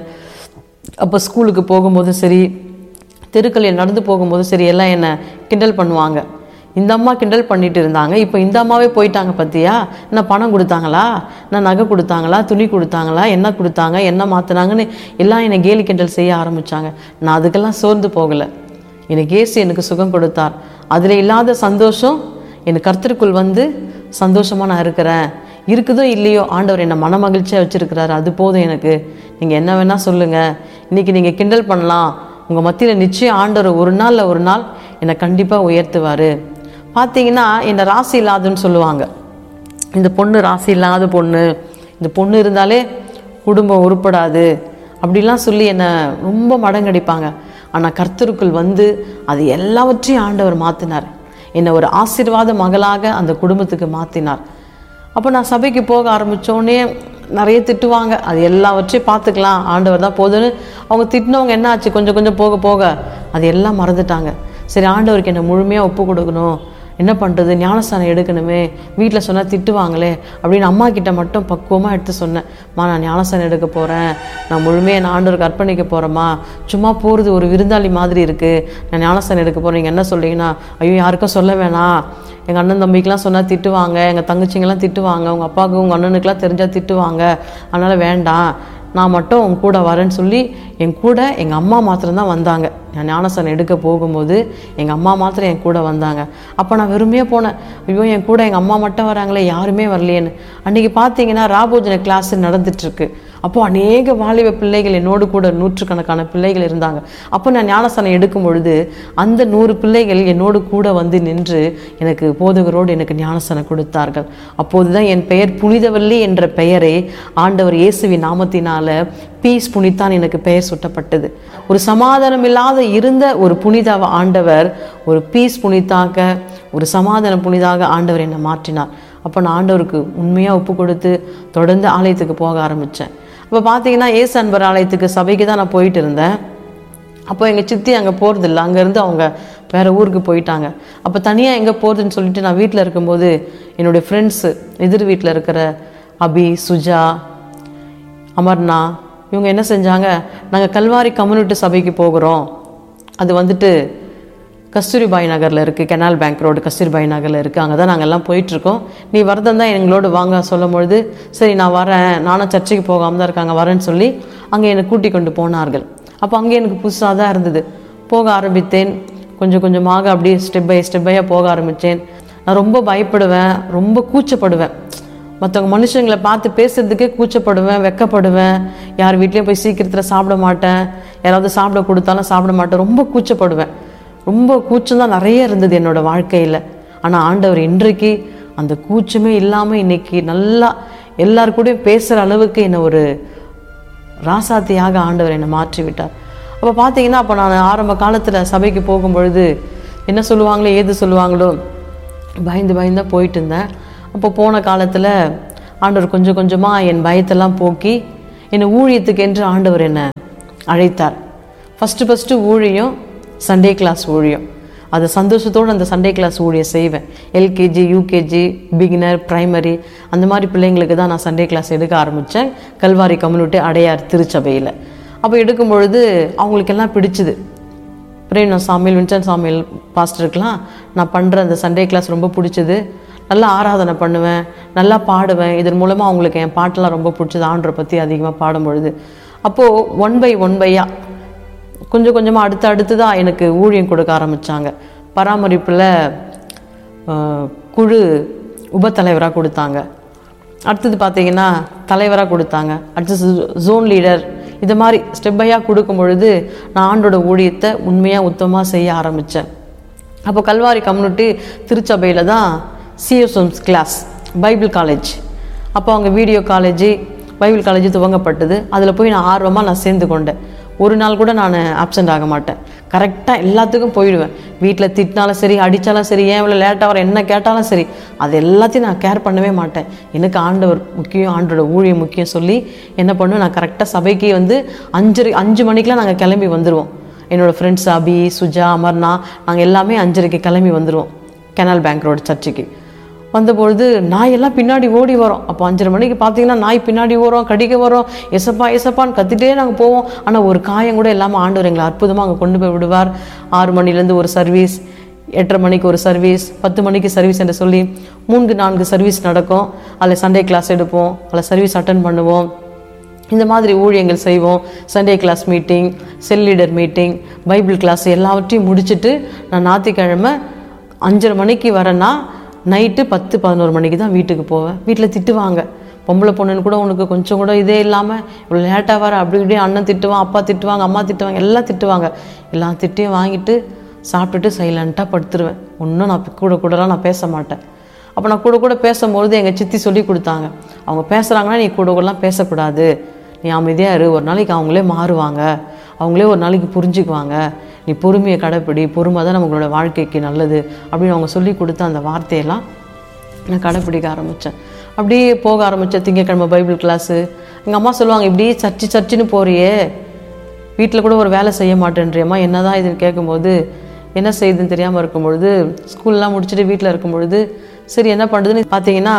அப்போ ஸ்கூலுக்கு போகும்போதும் சரி தெருக்களில் நடந்து போகும்போதும் சரி எல்லாம் என்னை கிண்டல் பண்ணுவாங்க இந்த அம்மா கிண்டல் பண்ணிட்டு இருந்தாங்க இப்போ இந்த அம்மாவே போயிட்டாங்க பார்த்தியா என்ன பணம் கொடுத்தாங்களா என்ன நகை கொடுத்தாங்களா துணி கொடுத்தாங்களா என்ன கொடுத்தாங்க என்ன மாற்றினாங்கன்னு எல்லாம் என்னை கேலி கிண்டல் செய்ய ஆரம்பித்தாங்க நான் அதுக்கெல்லாம் சோர்ந்து போகலை எனக்கு ஏசு எனக்கு சுகம் கொடுத்தார் அதில் இல்லாத சந்தோஷம் என் கர்த்தருக்குள் வந்து சந்தோஷமாக நான் இருக்கிறேன் இருக்குதோ இல்லையோ ஆண்டவர் என்னை மன மகிழ்ச்சியாக வச்சுருக்கிறாரு அது போதும் எனக்கு நீங்கள் என்ன வேணால் சொல்லுங்கள் இன்றைக்கி நீங்கள் கிண்டல் பண்ணலாம் உங்கள் மத்தியில் நிச்சயம் ஆண்டவர் ஒரு நாளில் ஒரு நாள் என்னை கண்டிப்பாக உயர்த்துவார் பார்த்தீங்கன்னா என்னை ராசி இல்லாதுன்னு சொல்லுவாங்க இந்த பொண்ணு ராசி இல்லாத பொண்ணு இந்த பொண்ணு இருந்தாலே குடும்பம் உருப்படாது அப்படிலாம் சொல்லி என்னை ரொம்ப மடங்கடிப்பாங்க ஆனால் கர்த்தருக்குள் வந்து அது எல்லாவற்றையும் ஆண்டவர் மாற்றினார் என்னை ஒரு ஆசீர்வாத மகளாக அந்த குடும்பத்துக்கு மாற்றினார் அப்போ நான் சபைக்கு போக ஆரம்பித்தோடனே நிறைய திட்டுவாங்க அது எல்லாவற்றையும் பார்த்துக்கலாம் ஆண்டவர் தான் போதுன்னு அவங்க திட்டினவங்க என்ன ஆச்சு கொஞ்சம் கொஞ்சம் போக போக அது எல்லாம் மறந்துட்டாங்க சரி ஆண்டவருக்கு என்னை முழுமையாக ஒப்பு கொடுக்கணும் என்ன பண்ணுறது ஞானஸ்தானம் எடுக்கணுமே வீட்டில் சொன்னால் திட்டுவாங்களே அப்படின்னு அம்மா கிட்ட மட்டும் பக்குவமாக எடுத்து சொன்னேன் மா நான் ஞானஸ்தானம் எடுக்க போகிறேன் நான் முழுமையாக நான் ஆண்டவருக்கு அர்ப்பணிக்க போகிறேம்மா சும்மா போகிறது ஒரு விருந்தாளி மாதிரி இருக்குது நான் ஞானஸ்தானம் எடுக்க போகிறேன் நீங்கள் என்ன சொல்றீங்கன்னா ஐயோ யாருக்கும் சொல்ல வேணாம் எங்கள் அண்ணன் தம்பிக்கெலாம் சொன்னால் திட்டுவாங்க எங்கள் தங்கச்சிங்கெல்லாம் திட்டுவாங்க உங்கள் அப்பாவுக்கு உங்கள் அண்ணனுக்கெலாம் தெரிஞ்சால் திட்டுவாங்க அதனால் வேண்டாம் நான் மட்டும் உன் கூட வரேன்னு சொல்லி என் கூட எங்கள் அம்மா மாத்திரம்தான் வந்தாங்க நான் ஞானசனம் எடுக்க போகும்போது எங்கள் அம்மா மாத்திரம் என் கூட வந்தாங்க அப்போ நான் வெறுமையாக போனேன் ஐயோ என் கூட எங்கள் அம்மா மட்டும் வராங்களே யாருமே வரலையேன்னு அன்றைக்கி பார்த்தீங்கன்னா ராபோஜன கிளாஸ் நடந்துட்டுருக்கு அப்போது அநேக வாலிப பிள்ளைகள் என்னோடு கூட நூற்றுக்கணக்கான பிள்ளைகள் இருந்தாங்க அப்போ நான் ஞானசனம் எடுக்கும் பொழுது அந்த நூறு பிள்ளைகள் என்னோடு கூட வந்து நின்று எனக்கு போதகரோடு எனக்கு ஞானசனம் கொடுத்தார்கள் அப்போது தான் என் பெயர் புனிதவல்லி என்ற பெயரை ஆண்டவர் இயேசுவின் நாமத்தினால பீஸ் புனித்தான் எனக்கு பெயர் சுட்டப்பட்டது ஒரு சமாதானம் இல்லாத இருந்த ஒரு புனித ஆண்டவர் ஒரு பீஸ் புனிதாக ஒரு சமாதான புனிதாக ஆண்டவர் என்னை மாற்றினார் அப்போ நான் ஆண்டவருக்கு உண்மையாக ஒப்பு கொடுத்து தொடர்ந்து ஆலயத்துக்கு போக ஆரம்பித்தேன் அப்போ பார்த்தீங்கன்னா ஏசு அன்பர் ஆலயத்துக்கு சபைக்கு தான் நான் போயிட்டு இருந்தேன் அப்போ எங்கள் சித்தி அங்கே போகிறதில்ல அங்கேருந்து அவங்க வேறு ஊருக்கு போயிட்டாங்க அப்போ தனியாக எங்கே போகிறதுன்னு சொல்லிட்டு நான் வீட்டில் இருக்கும்போது என்னுடைய ஃப்ரெண்ட்ஸு எதிர் வீட்டில் இருக்கிற அபி சுஜா அமர்னா இவங்க என்ன செஞ்சாங்க நாங்கள் கல்வாரி கம்யூனிட்டி சபைக்கு போகிறோம் அது வந்துட்டு கஸ்தூரிபாய் நகரில் இருக்குது கெனால் பேங்க் ரோடு கஸ்தூரிபாய் நகரில் இருக்குது அங்கே தான் நாங்கள் எல்லாம் போயிட்டுருக்கோம் நீ வரதம் தான் எங்களோட வாங்க சொல்லும் பொழுது சரி நான் வரேன் நானும் சர்ச்சைக்கு போகாமல் தான் இருக்காங்க வரேன்னு சொல்லி அங்கே என்னை கூட்டி கொண்டு போனார்கள் அப்போ அங்கே எனக்கு புதுசாக தான் இருந்தது போக ஆரம்பித்தேன் கொஞ்சம் கொஞ்சமாக அப்படியே ஸ்டெப் பை ஸ்டெப் பையாக போக ஆரம்பித்தேன் நான் ரொம்ப பயப்படுவேன் ரொம்ப கூச்சப்படுவேன் மற்றவங்க மனுஷங்களை பார்த்து பேசுறதுக்கே கூச்சப்படுவேன் வெக்கப்படுவேன் யார் வீட்லேயும் போய் சீக்கிரத்தில் சாப்பிட மாட்டேன் யாராவது சாப்பிட கொடுத்தாலும் சாப்பிட மாட்டேன் ரொம்ப கூச்சப்படுவேன் ரொம்ப கூச்சம் தான் நிறைய இருந்தது என்னோட வாழ்க்கையில் ஆனால் ஆண்டவர் இன்றைக்கு அந்த கூச்சமே இல்லாமல் இன்னைக்கு நல்லா எல்லார் கூடயும் பேசுகிற அளவுக்கு என்னை ஒரு ராசாத்தியாக ஆண்டவர் என்னை மாற்றி விட்டார் அப்போ பார்த்தீங்கன்னா அப்போ நான் ஆரம்ப காலத்தில் சபைக்கு போகும்பொழுது என்ன சொல்லுவாங்களோ ஏது சொல்லுவாங்களோ பயந்து பயந்து தான் போயிட்டு இருந்தேன் அப்போ போன காலத்தில் ஆண்டவர் கொஞ்சம் கொஞ்சமாக என் பயத்தெல்லாம் போக்கி என்னை ஊழியத்துக்கு என்று ஆண்டவர் என்னை அழைத்தார் ஃபஸ்ட்டு ஃபஸ்ட்டு ஊழியம் சண்டே கிளாஸ் ஊழியம் அதை சந்தோஷத்தோடு அந்த சண்டே கிளாஸ் ஊழியம் செய்வேன் எல்கேஜி யூகேஜி பிகினர் பிரைமரி அந்த மாதிரி பிள்ளைங்களுக்கு தான் நான் சண்டே கிளாஸ் எடுக்க ஆரம்பித்தேன் கல்வாரி கம்யூனிட்டி அடையார் திருச்சபையில் அப்போ எடுக்கும் பொழுது அவங்களுக்கெல்லாம் பிடிச்சுது பிரேம்னா சாமியல் வின்சன் சாமியல் பாஸ்டருக்கெலாம் நான் பண்ணுற அந்த சண்டே கிளாஸ் ரொம்ப பிடிச்சது நல்லா ஆராதனை பண்ணுவேன் நல்லா பாடுவேன் இதன் மூலமாக அவங்களுக்கு என் பாட்டெல்லாம் ரொம்ப பிடிச்சது ஆண்டரை பற்றி அதிகமாக பாடும் பொழுது அப்போது ஒன் பை ஒன் பையாக கொஞ்சம் கொஞ்சமாக அடுத்து அடுத்து தான் எனக்கு ஊழியம் கொடுக்க ஆரம்பித்தாங்க பராமரிப்பில் ஆஹ், குழு உபத்தலைவராக கொடுத்தாங்க அடுத்தது பார்த்தீங்கன்னா தலைவராக கொடுத்தாங்க அடுத்தது ஜோன் லீடர் இது மாதிரி ஸ்டெப் பையாக கொடுக்கும் பொழுது நான் ஆண்டோட ஊழியத்தை உண்மையாக உத்தமமாக செய்ய ஆரம்பித்தேன் அப்போ கல்வாரி கம்யூனிட்டி திருச்சபையில் தான் சிஎஸ்எம்ஸ் கிளாஸ் பைபிள் காலேஜ் அப்போ அவங்க வீடியோ காலேஜ் பைபிள் காலேஜ் துவங்கப்பட்டது அதில் போய் நான் ஆர்வமாக நான் சேர்ந்து கொண்டேன் ஒரு நாள் கூட நான் ஆப்சென்ட் ஆக மாட்டேன் கரெக்டாக எல்லாத்துக்கும் போயிடுவேன் வீட்டில் திட்டினாலும் சரி அடித்தாலும் சரி ஏன் இவ்வளோ லேட்டாக வர என்ன கேட்டாலும் சரி அது எல்லாத்தையும் நான் கேர் பண்ணவே மாட்டேன் எனக்கு ஆண்டவர் முக்கியம் ஆண்டோட ஊழியம் முக்கியம் சொல்லி என்ன பண்ணுவேன் நான் கரெக்டாக சபைக்கு வந்து அஞ்சரை அஞ்சு மணிக்கெலாம் நாங்கள் கிளம்பி வந்துடுவோம் என்னோடய ஃப்ரெண்ட்ஸ் அபி சுஜா அமர்னா நாங்கள் எல்லாமே அஞ்சரைக்கு கிளம்பி வந்துடுவோம் கெனால் பேங்க் ரோடு சர்ச்சுக்கு வந்தபொழுது நாய் எல்லாம் பின்னாடி ஓடி வரோம் அப்போ அஞ்சரை மணிக்கு பார்த்தீங்கன்னா நாய் பின்னாடி வரும் கடிக்க வரும் எசப்பா எசப்பான்னு கத்திட்டே நாங்கள் போவோம் ஆனால் ஒரு காயம் கூட இல்லாமல் ஆண்டவர் எங்களை அற்புதமாக அங்கே கொண்டு போய் விடுவார் ஆறு மணிலேருந்து ஒரு சர்வீஸ் எட்டரை மணிக்கு ஒரு சர்வீஸ் பத்து மணிக்கு சர்வீஸ் என்று சொல்லி மூன்று நான்கு சர்வீஸ் நடக்கும் அதில் சண்டே கிளாஸ் எடுப்போம் அதில் சர்வீஸ் அட்டன் பண்ணுவோம் இந்த மாதிரி ஊழியங்கள் செய்வோம் Sunday class meeting cell leader meeting Bible class எல்லாவற்றையும் முடிச்சுட்டு நான் ஞாயிற்றுக்கிழமை அஞ்சரை மணிக்கு வரேன்னா நைட்டு பத்து பதினோரு மணிக்கு தான் வீட்டுக்கு போவேன் வீட்டில் திட்டுவாங்க பொம்பளை பொண்ணுன்னு கூட உனக்கு கொஞ்சம் கூட இதே இல்லாமல் இவ்வளோ லேட்டாக வர அப்படி இப்படி அண்ணன் திட்டுவான் அப்பா திட்டுவாங்க அம்மா திட்டுவாங்க எல்லாம் திட்டுவாங்க எல்லா திட்டையும் வாங்கிட்டு சாப்பிட்டுட்டு சைலண்ட்டாக படுத்துருவேன் ஒன்றும் நான் கூட கூடலாம் நான் பேச மாட்டேன் அப்போ நான் கூட கூட பேசும்பொழுது எங்கள் சித்தி சொல்லி கொடுத்தாங்க அவங்க பேசுகிறாங்கன்னா நீ கூட கூடலாம் பேசக்கூடாது நீ அமைதியாக இரு ஒரு நாளைக்கு அவங்களே மாறுவாங்க அவங்களே ஒரு நாளைக்கு புரிஞ்சுக்குவாங்க நீ பொறுமையை கடைப்பிடி பொறுமை தான் நம்மளோட வாழ்க்கைக்கு நல்லது அப்படின்னு அவங்க சொல்லி கொடுத்த அந்த வார்த்தையெல்லாம் நான் கடைப்பிடிக்க ஆரம்பித்தேன் அப்படியே போக ஆரம்பித்தேன் திங்கக்கிழமை பைபிள் கிளாஸு எங்கள் அம்மா சொல்லுவாங்க இப்படியே சர்ச்சு சர்ச்சுன்னு போறியே வீட்டில் கூட ஒரு வேலை செய்ய மாட்டேன்றியம்மா என்னதான் இதுன்னு கேட்கும்போது என்ன செய்யுதுன்னு தெரியாமல் இருக்கும்பொழுது ஸ்கூல்லாம் முடிச்சுட்டு வீட்டில் இருக்கும்பொழுது சரி என்ன பண்ணுறதுன்னு பார்த்தீங்கன்னா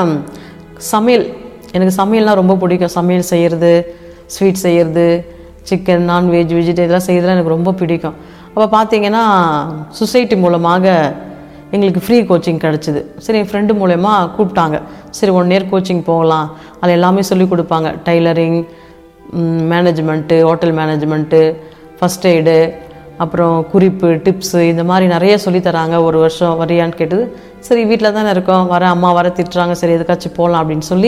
சமையல் எனக்கு சமையல்னால் ரொம்ப பிடிக்கும் சமையல் செய்கிறது ஸ்வீட் செய்கிறது சிக்கன் நான்வெஜ் வெஜிடேரியன் இதெல்லாம் செய்கிறதுலாம் எனக்கு ரொம்ப பிடிக்கும் அப்போ பார்த்தீங்கன்னா சொசைட்டி மூலமாக எங்களுக்கு ஃப்ரீ கோச்சிங் கிடச்சிது சரி என் ஃப்ரெண்டு மூலயமா கூப்பிட்டாங்க சரி ஒன் இயர் கோச்சிங் போகலாம் அதில் எல்லாமே சொல்லிக் கொடுப்பாங்க tailoring management hotel management first aid அப்புறம் குறிப்பு டிப்ஸு இந்த மாதிரி நிறைய சொல்லித் தராங்க ஒரு வருஷம் வரியான்னு கேட்டது சரி வீட்டில் தானே இருக்கோம் வர அம்மா வர திட்டுறாங்க சரி எதுக்காச்சும் போகலாம் அப்படின்னு சொல்லி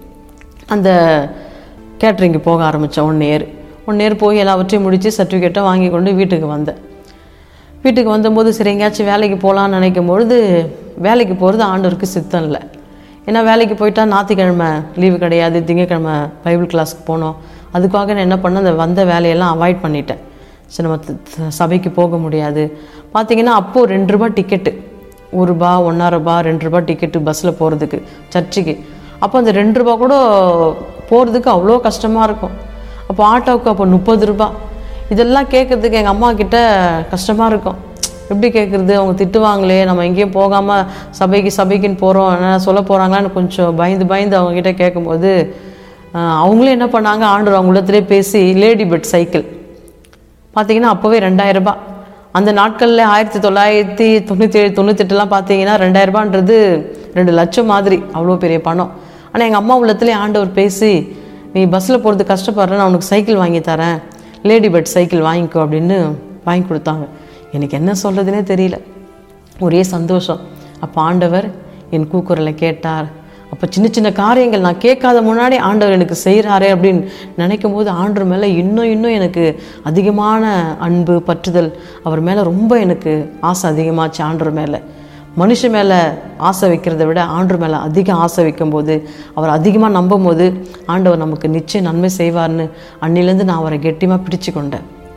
அந்த கேட்ரிங்க்கு போக ஆரம்பித்தேன் ஒன் இயர் ஒன் இயர் போய் எல்லாவற்றையும் முடித்து சர்டிஃபிகேட்டை வாங்கி கொண்டு வீட்டுக்கு வந்தேன் வீட்டுக்கு வந்தபோது சரி எங்கேயாச்சும் வேலைக்கு போகலான்னு நினைக்கும் பொழுது வேலைக்கு போகிறது ஆண்டவருக்கு சித்தம் இல்லை ஏன்னா வேலைக்கு போயிட்டா ஞாயிற்றுக்கிழமை லீவு கிடையாது திங்கக்கிழமை பைபிள் கிளாஸ்க்கு போனோம் அதுக்காக நான் என்ன பண்ணேன் அந்த வந்த வேலையெல்லாம் அவாய்ட் பண்ணிட்டேன் சரி நம்ம த- த- சபைக்கு போக முடியாது பார்த்தீங்கன்னா அப்போது ரெண்டு ரூபா டிக்கெட்டு ஒரு ரூபா ஒன்றா ரூபா ரெண்டு ரூபா டிக்கெட்டு பஸ்ஸில் போகிறதுக்கு சர்ச்சுக்கு அப்போ அந்த ரெண்டு ரூபா கூட போகிறதுக்கு அவ்வளோ கஷ்டமாக இருக்கும் அப்போ ஆட்டோவுக்கு அப்போ முப்பது ரூபா இதெல்லாம் கேட்குறதுக்கு எங்கள் அம்மா கிட்ட கஷ்டமாக இருக்கும் எப்படி கேட்குறது அவங்க திட்டுவாங்களே நம்ம எங்கேயும் போகாமல் சபைக்கு சபைக்குன்னு போகிறோம் என்ன சொல்ல போகிறாங்களான்னு கொஞ்சம் பயந்து பயந்து அவங்க கிட்ட கேட்கும்போது ஆஹ், அவங்களும் என்ன பண்ணாங்க ஆண்டவர் அவங்க உள்ளத்திலே பேசி லேடி பெட் சைக்கிள் பார்த்தீங்கன்னா அப்போவே ரெண்டாயிரம் ரூபாய் அந்த நாட்களில் ஆயிரத்தி தொள்ளாயிரத்தி தொண்ணூற்றி ஏழு தொண்ணூத்தெட்டுலாம் பார்த்தீங்கன்னா ரெண்டாயிரம் ரூபான்றது ரெண்டு லட்சம் மாதிரி அவ்வளோ பெரிய பணம் ஆனால் எங்கள் அம்மா உள்ளத்துலேயே ஆண்டவர் பேசி நீ பஸ்ஸில் போகிறது கஷ்டப்படுற நான் உனக்கு சைக்கிள் வாங்கி தரேன் லேடி பெட் சைக்கிள் வாங்கிக்கோ அப்படின்னு வாங்கி கொடுத்தாங்க எனக்கு என்ன சொல்கிறதுனே தெரியல ஒரே சந்தோஷம் அப்போ ஆண்டவர் என் கூக்குரலை கேட்டார் அப்போ சின்ன சின்ன காரியங்கள் நான் கேட்காத முன்னாடி ஆண்டவர் எனக்கு செய்கிறாரே அப்படின்னு நினைக்கும் போது ஆண்டவர் மேலே இன்னும் இன்னும் எனக்கு அதிகமான அன்பு பற்றுதல் அவர் மேலே ரொம்ப எனக்கு ஆசை அதிகமாச்சு ஆண்டவர் மேலே மனுஷன் மேலே ஆசை வைக்கிறத விட ஆண்டவர் மேலே அதிக ஆசை வைக்கும்போது அவர் அதிகமாக நம்பும் போது ஆண்டவர் நமக்கு நிச்சயம் நன்மை செய்வார்னு அன்னிலேருந்து நான் அவரை கெட்டியமாக பிடிச்சு கொண்டேன்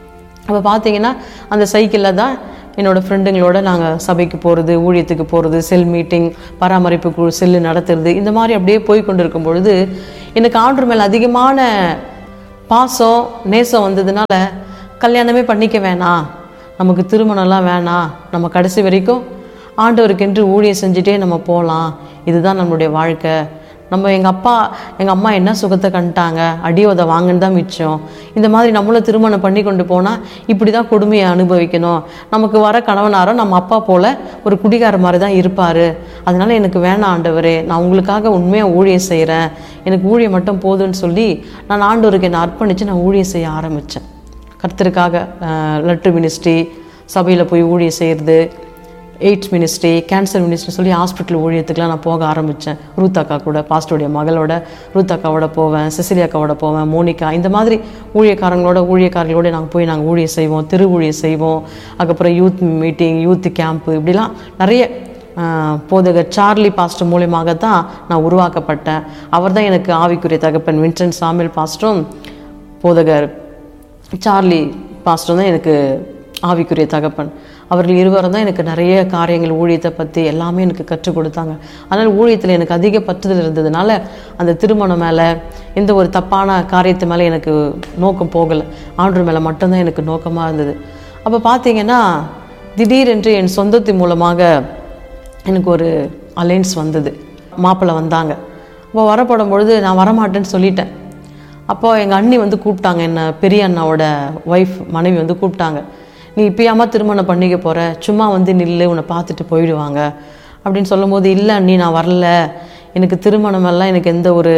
அப்போ பார்த்தீங்கன்னா அந்த சைக்கிளில் தான் என்னோடய ஃப்ரெண்டுங்களோட நாங்கள் சபைக்கு போகிறது ஊழியத்துக்கு போகிறது செல் மீட்டிங் பராமரிப்பு குழு செல்லு நடத்துறது இந்த மாதிரி அப்படியே போய் கொண்டு இருக்கும் பொழுது எனக்கு ஆண்டர் மேலே அதிகமான பாசம் நேசம் வந்ததுனால கல்யாணமே பண்ணிக்க வேணாம் நமக்கு திருமணம்லாம் வேணாம் நம்ம கடைசி வரைக்கும் ஆண்டவருக்கென்று ஊழியம் செஞ்சுட்டே நம்ம போகலாம் இதுதான் நம்மளுடைய வாழ்க்கை நம்ம எங்கள் அப்பா எங்கள் அம்மா என்ன சுகத்தை கண்டுட்டாங்க அடியோதை வாங்கன்னு தான் மிச்சம் இந்த மாதிரி நம்மளும் திருமணம் பண்ணி கொண்டு போனால் இப்படி தான் கொடுமையை அனுபவிக்கணும் நமக்கு வர கணவனாரோ நம்ம அப்பா போல் ஒரு குடிகார மாதிரி தான் இருப்பார் அதனால் எனக்கு வேணாம் ஆண்டவரே நான் உங்களுக்காக உண்மையாக ஊழியம் செய்கிறேன் எனக்கு ஊழியம் மட்டும் போதும்னு சொல்லி நான் ஆண்டவருக்கு என்னை அர்ப்பணித்து நான் ஊழியம் செய்ய ஆரம்பித்தேன் கர்த்தருக்காக லட்டு மினிஸ்ட்ரி சபையில் போய் ஊழியம் செய்கிறது எய்ட்ஸ் மினிஸ்ட்ரி கேன்சர் மினிஸ்ட்ரி சொல்லி ஹாஸ்பிட்டல் ஊழியத்துக்குலாம் நான் போக ஆரம்பித்தேன் ரூத் அக்கா கூட பாஸ்டருடைய மகளோட ரூத் அக்காவோட போவேன் சிசிலி அக்காவோட போவேன் மோனிகா இந்த மாதிரி ஊழியக்காரங்களோட ஊழியக்காரங்களோட நாங்கள் போய் நாங்கள் ஊழியம் செய்வோம் திரு ஊழியம் செய்வோம் அதுக்கப்புறம் யூத் மீட்டிங் யூத் கேம்ப்பு இப்படிலாம் நிறைய ஆஹ், போதகர் சார்லி பாஸ்டர் மூலியமாக தான் நான் உருவாக்கப்பட்டேன் அவர் தான் எனக்கு ஆவிக்குரிய தகப்பன் வின்சென்ட் சாமியல் பாஸ்டரும் போதகர் சார்லி பாஸ்டர் தான் எனக்கு ஆவிக்குரிய தகப்பன் அவர்கள் இருவரும் தான் எனக்கு நிறைய காரியங்கள் ஊழியத்தை பற்றி எல்லாமே எனக்கு கற்றுக் கொடுத்தாங்க அதனால் ஊழியத்தில் எனக்கு அதிக பற்றுதல் இருந்ததுனால அந்த திருமணம் மேலே எந்த ஒரு தப்பான காரியத்து மேலே எனக்கு நோக்கம் போகலை ஆண்டவர் மேலே மட்டும்தான் எனக்கு நோக்கமாக இருந்தது அப்போ பார்த்தீங்கன்னா திடீரென்று என் சொந்தத்தின் மூலமாக எனக்கு ஒரு அலைன்ஸ் வந்தது மாப்பிள்ளை வந்தாங்க அப்போ வரப்படும் பொழுது நான் வரமாட்டேன்னு சொல்லிட்டேன் அப்போ எங்கள் அண்ணி வந்து கூப்பிட்டாங்க என்ன பெரிய அண்ணாவோட ஒய்ஃப் மனைவி வந்து கூப்பிட்டாங்க நீ இப்பயாமா திருமணம் பண்ணிக்க போகிற சும்மா வந்து நில்லு உன்னை பார்த்துட்டு போயிடுவாங்க அப்படின்னு சொல்லும்போது இல்லை அண்ணி நான் வரல எனக்கு திருமணம் எல்லாம் எனக்கு எந்த ஒரு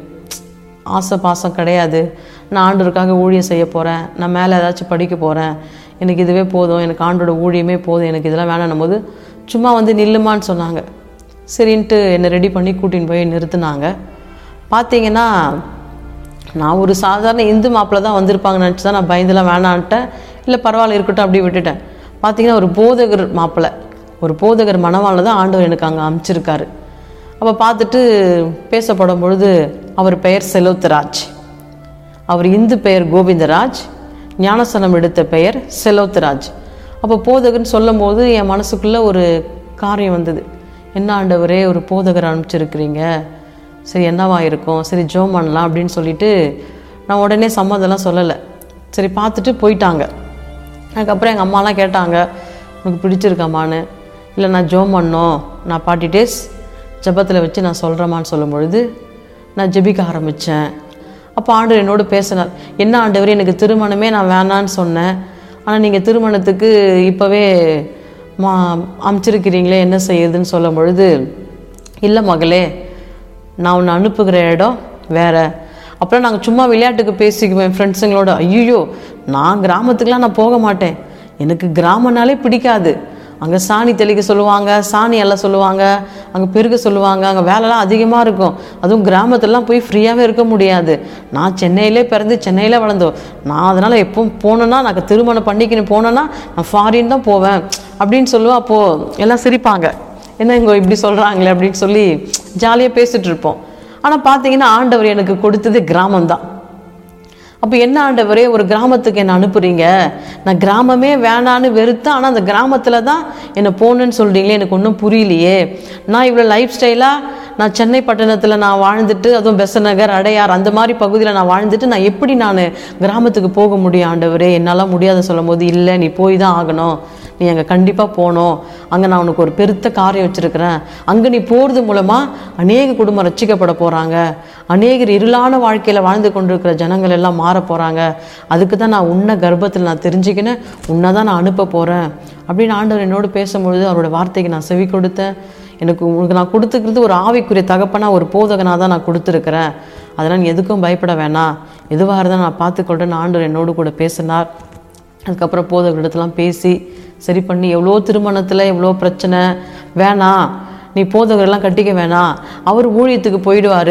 ஆசை பாசம் கிடையாது நான் ஆண்டவருக்காக ஊழியம் செய்ய போகிறேன் நான் மேலே ஏதாச்சும் படிக்க போகிறேன் எனக்கு இதுவே போதும் எனக்கு ஆண்டோட ஊழியமே போதும் எனக்கு இதெல்லாம் வேணாம் போது சும்மா வந்து நில்லுமான்னு சொன்னாங்க சரின்ட்டு என்னை ரெடி பண்ணி கூட்டின்னு போய் நிறுத்துனாங்க பார்த்தீங்கன்னா நான் ஒரு சாதாரண இந்து மாப்பிள்ளை தான் வந்திருப்பாங்கன்னு நினச்சி தான் நான் பயந்துலாம் வேணான்ட்டேன் இல்லை பரவாயில்ல இருக்கட்டும் அப்படி விட்டுட்டேன் பார்த்தீங்கன்னா ஒரு போதகர் மாப்பிள்ளை ஒரு போதகர் மணவாள தான் ஆண்டவர் எனக்கு அங்கே அமுச்சிருக்காரு அப்போ பார்த்துட்டு பேசப்படும் பொழுது அவர் பெயர் செலோத்தராஜ் அவர் இந்து பெயர் கோவிந்தராஜ் ஞானசனம் எடுத்த பெயர் செலோத்தராஜ் அப்போ போதகர்னு சொல்லும்போது என் மனசுக்குள்ளே ஒரு காரியம் வந்தது என்ன ஆண்டவரே ஒரு போதகர் அனுப்பிச்சிருக்கிறீங்க சரி என்னவா இருக்கும் சரி ஜோம் பண்ணலாம் அப்படின்னு சொல்லிட்டு நான் உடனே சம்மதம்லாம் சொல்லலை சரி பார்த்துட்டு போயிட்டாங்க அதுக்கப்புறம் எங்கள் அம்மாலாம் கேட்டாங்க உனக்கு பிடிச்சிருக்காமான்னு இல்லை நான் ஜோம் பண்ணோம் நான் பாட்டி டேஸ் ஜெபத்தில் வச்சு நான் சொல்கிறேமான்னு சொல்லும் பொழுது நான் ஜெபிக்க ஆரம்பித்தேன் அப்போ ஆண்டவர் என்னோடு பேசினார் என்ன ஆண்டவர் எனக்கு திருமணமே நான் வேணான்னு சொன்னேன் ஆனால் நீங்கள் திருமணத்துக்கு இப்போவே மா அமைச்சிருக்கிறீங்களே என்ன செய்யுதுன்னு சொல்லும் பொழுது இல்லை மகளே நான் உன்னை அனுப்புகிற இடம் வேற அப்புறம் நாங்கள் சும்மா விளையாட்டுக்கு பேசிக்குவேன் ஃப்ரெண்ட்ஸுங்களோட ஐயோ நான் கிராமத்துக்குலாம் நான் போக மாட்டேன் எனக்கு கிராமனாலே பிடிக்காது அங்கே சாணி தெளிக்க சொல்லுவாங்க சாணி எல்லாம் சொல்லுவாங்க அங்கே பெருக சொல்லுவாங்க அங்கே வேலைலாம் அதிகமாக இருக்கும் அதுவும் கிராமத்துலலாம் போய் ஃப்ரீயாகவே இருக்க முடியாது நான் சென்னையிலே பிறந்து சென்னையிலே வளர்ந்தோம் நான் அதனால் எப்போ போனேன்னா நான் திருமணம் பண்ணிக்கின்னு போனேன்னா நான் ஃபாரின் தான் போவேன் அப்படின்னு சொல்லுவேன் அப்போது எல்லாம் சிரிப்பாங்க என்ன இங்கே இப்படி சொல்கிறாங்களே அப்படின்னு சொல்லி ஜாலியாக பேசிகிட்டு இருப்போம் ஆனால் பார்த்தீங்கன்னா ஆண்டவர் எனக்கு கொடுத்தது கிராமம்தான் அப்போ என்ன ஆண்டவரே ஒரு கிராமத்துக்கு என்ன அனுப்புறீங்க நான் கிராமமே வேணான்னு வெறுத்தேன் ஆனால் அந்த கிராமத்தில் தான் என்னை போகணுன்னு சொல்கிறீங்களே எனக்கு ஒன்றும் புரியலையே நான் இவ்வளோ லைஃப் ஸ்டைலாக நான் சென்னை பட்டணத்தில் நான் வாழ்ந்துட்டு அதுவும் பெசநகர் அடையார் அந்த மாதிரி பகுதியில் நான் வாழ்ந்துட்டு நான் எப்படி நான் கிராமத்துக்கு போக முடியும் ஆண்டவரே என்னால் முடியாத சொல்லும் போது இல்லை நீ போய் தான் ஆகணும் நீ அங்கே கண்டிப்பாக போகணும் அங்கே நான் உனக்கு ஒரு பெருத்த காரியம் வச்சுருக்கிறேன் அங்கே நீ போகிறது மூலமாக அநேக குடும்பம் ரட்சிக்கப்பட போகிறாங்க அநேகர் இருளான வாழ்க்கையில் வாழ்ந்து கொண்டிருக்கிற ஜனங்கள் எல்லாம் மாற போகிறாங்க அதுக்கு தான் நான் உன்னை கர்ப்பத்தில் நான் தெரிஞ்சுக்கினேன் உன்னை தான் நான் அனுப்ப போகிறேன் அப்படின்னு ஆண்டவர் என்னோடு பேசும்பொழுது அவரோட வார்த்தைக்கு நான் செவி கொடுத்தேன் எனக்கு உங்களுக்கு நான் கொடுத்துக்கிறது ஒரு ஆவிக்குரிய தகப்பனாக ஒரு போதகனாக தான் நான் கொடுத்துருக்கிறேன் அதனால் நீ எதுக்கும் பயப்பட வேணாம் எதுவாக இருந்தால் நான் பார்த்துக்கொள்றேன்னு ஆண்டவர் என்னோடு கூட பேசினார் அதுக்கப்புறம் போதகரிடத்துலாம் பேசி சரி பண்ணி எவ்வளோ திருமணத்தில் எவ்வளோ பிரச்சனை வேணாம் நீ போதகரெல்லாம் கட்டிக்க வேணாம் அவர் ஊழியத்துக்கு போயிடுவார்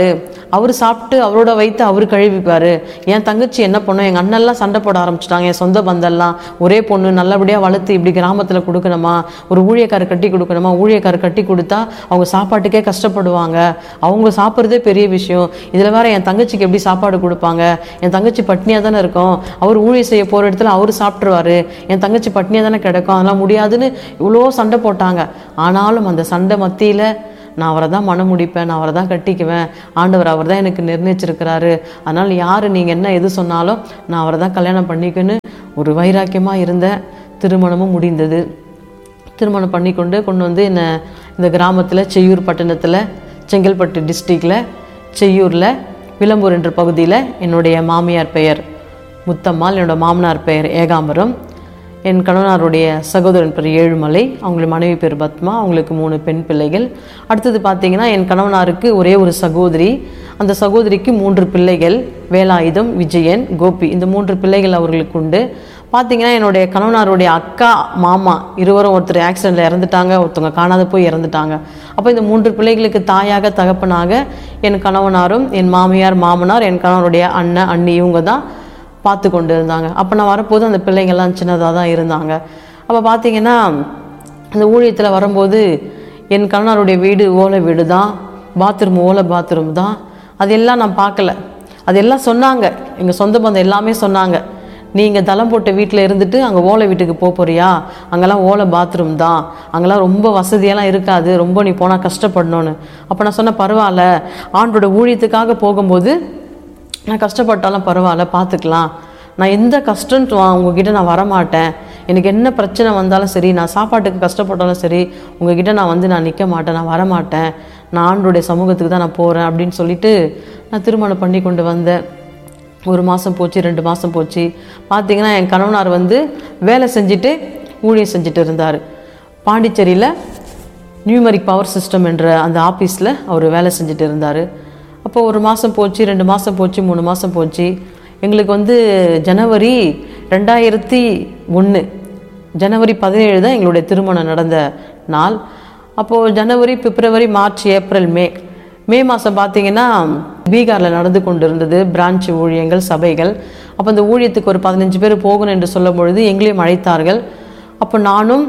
அவர் சாப்பிட்டு அவரோட வயிற்று அவர் கழுவிப்பார் என் தங்கச்சி என்ன பண்ணும் எங்கள் அண்ணெல்லாம் சண்டை போட ஆரம்பிச்சிட்டாங்க என் சொந்த பந்தெல்லாம் ஒரே பொண்ணு நல்லபடியாக வளர்த்து இப்படி கிராமத்தில் கொடுக்கணுமா ஒரு ஊழியக்காரர் கட்டி கொடுக்கணுமா ஊழியக்காரர் கட்டி கொடுத்தா அவங்க சாப்பாட்டுக்கே கஷ்டப்படுவாங்க அவங்க சாப்பிட்றதே பெரிய விஷயம் இதில் வேற என் தங்கச்சிக்கு எப்படி சாப்பாடு கொடுப்பாங்க என் தங்கச்சி பட்னியாக தானே இருக்கும் அவர் ஊழிய செய்ய போகிற இடத்துல அவர் சாப்பிட்ருவாரு என் தங்கச்சி பட்னியாக தானே கிடக்கும் அதெல்லாம் முடியாதுன்னு இவ்வளோ சண்டை போட்டாங்க ஆனாலும் அந்த சண்டை மத்தியில் நான் அவரை தான் மனம் முடிப்பேன் நான் அவரை தான் கட்டிக்குவேன் ஆண்டவர் அவர் தான் எனக்கு நிர்ணயிச்சிருக்கிறாரு அதனால் யார் நீங்கள் என்ன எது சொன்னாலும் நான் அவரை தான் கல்யாணம் பண்ணிக்கன்னு ஒரு வைராக்கியமாக இருந்த திருமணமும் முடிந்தது திருமணம் பண்ணி கொண்டு கொண்டு வந்து என்னை இந்த கிராமத்தில் செய்யூர் பட்டணத்தில் செங்கல்பட்டு டிஸ்ட்ரிக்டில் செய்யூரில் விளம்பூர் என்ற பகுதியில் என்னுடைய மாமியார் பெயர் முத்தம்மாள் என்னோட மாமனார் பெயர் ஏகாம்பரம் என் கணவனாருடைய சகோதரன் பேர் ஏழுமலை அவங்களுடைய மனைவி பேர் பத்மா அவங்களுக்கு மூணு பெண் பிள்ளைகள் அடுத்தது பார்த்தீங்கன்னா என் கணவனாருக்கு ஒரே ஒரு சகோதரி அந்த சகோதரிக்கு மூன்று பிள்ளைகள் வேலாயுதம் விஜயன் கோபி இந்த மூன்று பிள்ளைகள் அவர்களுக்கு உண்டு பார்த்தீங்கன்னா என்னுடைய கணவனாருடைய அக்கா மாமா இருவரும் ஒருத்தர் ஆக்சிடெண்ட்டில் இறந்துட்டாங்க ஒருத்தவங்க காணாத போய் இறந்துட்டாங்க அப்போ இந்த மூன்று பிள்ளைகளுக்கு தாயாக தகப்பனாக என் கணவனாரும் என் மாமியார் மாமனார் என் கணவனுடைய அண்ணன் அண்ணி இவங்க தான் பார்த்து கொண்டு இருந்தாங்க அப்போ நான் வரப்போது அந்த பிள்ளைங்கள்லாம் சின்னதாக தான் இருந்தாங்க அப்போ பார்த்தீங்கன்னா அந்த ஊழியத்தில் வரும்போது என் கணவருடைய வீடு ஓலை வீடு தான் பாத்ரூம் ஓலை பாத்ரூம் தான் அதெல்லாம் நான் பார்க்கல அதெல்லாம் சொன்னாங்க எங்கள் சொந்த பந்தம் எல்லாமே சொன்னாங்க நீங்கள் தளம் போட்ட வீட்டில் இருந்துட்டு அங்கே ஓலை வீட்டுக்கு போக போறியா அங்கெல்லாம் ஓலை பாத்ரூம் தான் அங்கெல்லாம் ரொம்ப வசதியெல்லாம் இருக்காது ரொம்ப நீ போனால் கஷ்டப்படணும்னு அப்போ நான் சொன்னேன் பரவாயில்ல ஆண்டோட ஊழியத்துக்காக போகும்போது நான் கஷ்டப்பட்டாலும் பரவாயில்ல பார்த்துக்கலாம் நான் எந்த கஷ்டம் உங்ககிட்ட நான் வரமாட்டேன் எனக்கு என்ன பிரச்சனை வந்தாலும் சரி நான் சாப்பாட்டுக்கு கஷ்டப்பட்டாலும் சரி உங்ககிட்ட நான் வந்து நான் நிற்க மாட்டேன் நான் வரமாட்டேன் நான் ஆண்டோடைய சமூகத்துக்கு தான் நான் போகிறேன் அப்படின்னு சொல்லிட்டு நான் திருமணம் பண்ணி கொண்டு வந்தேன் ஒரு மாதம் போச்சு ரெண்டு மாதம் போச்சு பார்த்தீங்கன்னா என் கணவனார் வந்து வேலை செஞ்சுட்டு ஊழியம் செஞ்சுட்டு இருந்தார் பாண்டிச்சேரியில் நியூமரிக் பவர் சிஸ்டம் என்ற அந்த ஆஃபீஸில் அவர் வேலை செஞ்சுட்டு இருந்தார் அப்போ ஒரு மாதம் போச்சு ரெண்டு மாதம் போச்சு மூணு மாதம் போச்சு எங்களுக்கு வந்து ஜனவரி ரெண்டாயிரத்தி ஒன்று ஜனவரி பதினேழு தான் எங்களுடைய திருமணம் நடந்த நாள் அப்போது ஜனவரி பிப்ரவரி மார்ச் ஏப்ரல் மே மே மாதம் பார்த்தீங்கன்னா பீகாரில் நடந்து கொண்டு இருந்தது பிரான்ச் ஊழியங்கள் சபைகள் அப்போ அந்த ஊழியத்துக்கு ஒரு பதினஞ்சு பேர் போகணும் என்று சொல்லும் பொழுது எங்களையும் அழைத்தார்கள் அப்போ நானும்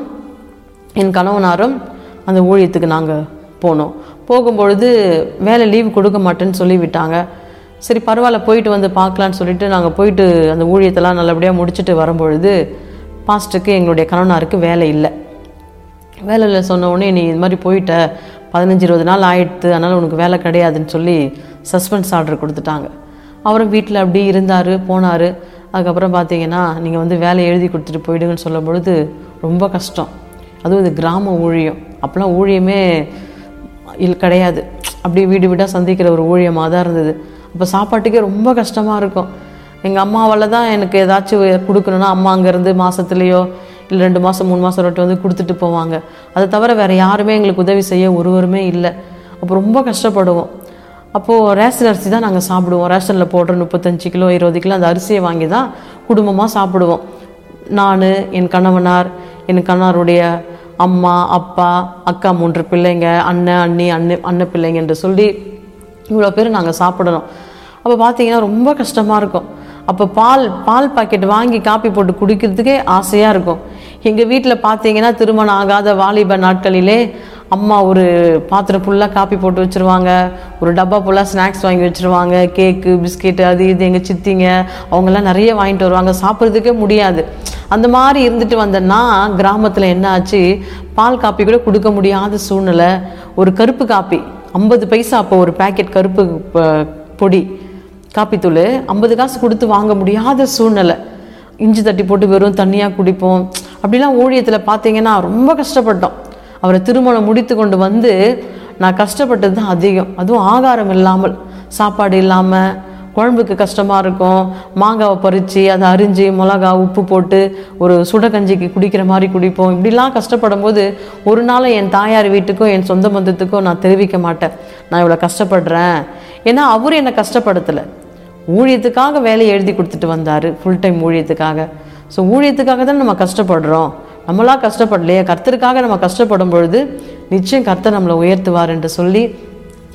என் கணவனாரும் அந்த ஊழியத்துக்கு நாங்கள் போனோம் போகும்பொழுது வேலை லீவ் கொடுக்க மாட்டேன்னு சொல்லிவிட்டாங்க சரி பரவாயில்ல போயிட்டு வந்து பார்க்கலான்னு சொல்லிட்டு நாங்கள் போயிட்டு அந்த ஊழியத்தெல்லாம் நல்லபடியாக முடிச்சுட்டு வரும்பொழுது பாஸ்ட்டுக்கு எங்களுடைய கணவனாருக்கு வேலை இல்லை வேலையில் சொன்ன உடனே நீ இது மாதிரி போயிட்ட பதினஞ்சு இருபது நாள் ஆயிடுத்து அதனால் உனக்கு வேலை கிடையாதுன்னு சொல்லி சஸ்பென்ஸ் ஆர்டர் கொடுத்துட்டாங்க அவரும் வீட்டில் அப்படியே இருந்தார் போனார் அதுக்கப்புறம் பார்த்தீங்கன்னா நீங்கள் வந்து வேலை எழுதி கொடுத்துட்டு போயிடுங்கன்னு சொல்லும் பொழுது ரொம்ப கஷ்டம் அதுவும் இது கிராம ஊழியம் அப்போலாம் ஊழியமே இல் கிடையாது அப்படியே வீடு வீடாக சந்திக்கிற ஒரு ஊழியமாக தான் இருந்தது அப்போ சாப்பாட்டுக்கே ரொம்ப கஷ்டமாக இருக்கும் எங்கள் அம்மாவால் தான் எனக்கு ஏதாச்சும் கொடுக்கணுன்னா அம்மா அங்கேருந்து மாதத்துலேயோ இல்லை ரெண்டு மாதம் மூணு மாதம் ரொட்டி வந்து கொடுத்துட்டு போவாங்க அதை தவிர வேறு யாருமே எங்களுக்கு உதவி செய்ய ஒருவருமே இல்லை அப்போ ரொம்ப கஷ்டப்படுவோம் அப்போது ரேஷன் அரிசி தான் நாங்கள் சாப்பிடுவோம் ரேஷனில் போடுற முப்பத்தஞ்சு கிலோ இருபது கிலோ அந்த அரிசியை வாங்கி தான் குடும்பமாக சாப்பிடுவோம் நான் என் கணவனார் என் கணவருடைய அம்மா அப்பா அக்கா மூன்று பிள்ளைங்க அண்ணன் அண்ணி அண்ணன் அண்ணன் பிள்ளைங்க என்று சொல்லி இவ்வளோ பேர் நாங்கள் சாப்பிடணும் அப்போ பார்த்தீங்கன்னா ரொம்ப கஷ்டமாக இருக்கும் அப்போ பால் பால் பாக்கெட் வாங்கி காப்பி போட்டு குடிக்கிறதுக்கே ஆசையாக இருக்கும் எங்கள் வீட்டில் பார்த்தீங்கன்னா திருமணம் ஆகாத வாலிப நாட்களிலே அம்மா ஒரு பாத்திரம் ஃபுல்லாக காப்பி போட்டு வச்சுருவாங்க ஒரு டப்பா ஃபுல்லாக ஸ்நாக்ஸ் வாங்கி வச்சுருவாங்க கேக்கு பிஸ்கெட்டு அது இது எங்கள் சித்திங்க அவங்கெல்லாம் நிறைய வாங்கிட்டு வருவாங்க சாப்பிட்றதுக்கே முடியாது அந்த மாதிரி இருந்துட்டு வந்தேன்னா கிராமத்தில் என்ன ஆச்சு பால் காப்பி கூட கொடுக்க முடியாத சூழ்நிலை ஒரு கருப்பு காப்பி ஐம்பது பைசா அப்போ ஒரு பேக்கெட் கருப்பு ப- பொடி காப்பித்தூள் ஐம்பது காசு கொடுத்து வாங்க முடியாத சூழ்நிலை இஞ்சி தட்டி போட்டு வெறும் தண்ணியாக குடிப்போம் அப்படிலாம் ஊழியத்தில் பார்த்தீங்கன்னா ரொம்ப கஷ்டப்பட்டோம் அவரை திருமணம் முடித்து கொண்டு வந்து நான் கஷ்டப்பட்டது தான் அதிகம் அதுவும் ஆகாரம் இல்லாமல் சாப்பாடு இல்லாமல் குழம்புக்கு கஷ்டமாக இருக்கும் மாங்காவை பறித்து அதை அரிஞ்சு மிளகா உப்பு போட்டு ஒரு சுட கஞ்சிக்கு குடிக்கிற மாதிரி குடிப்போம் இப்படிலாம் கஷ்டப்படும் போது ஒரு நாளும் என் தாயார் வீட்டுக்கும் என் சொந்த பந்தத்துக்கும் நான் தெரிவிக்க மாட்டேன் நான் இவ்வளோ கஷ்டப்படுறேன் ஏன்னா அவர் என்னை கஷ்டப்படுத்தலை ஊழியத்துக்காக வேலையை எழுதி கொடுத்துட்டு வந்தார் ஃபுல் டைம் ஊழியத்துக்காக ஸோ ஊழியத்துக்காக தான் நம்ம கஷ்டப்படுறோம் நம்மளா கஷ்டப்படலையே கர்த்தருக்காக நம்ம கஷ்டப்படும் பொழுது நிச்சயம் கர்த்தர் நம்மளை உயர்த்துவார் என்று சொல்லி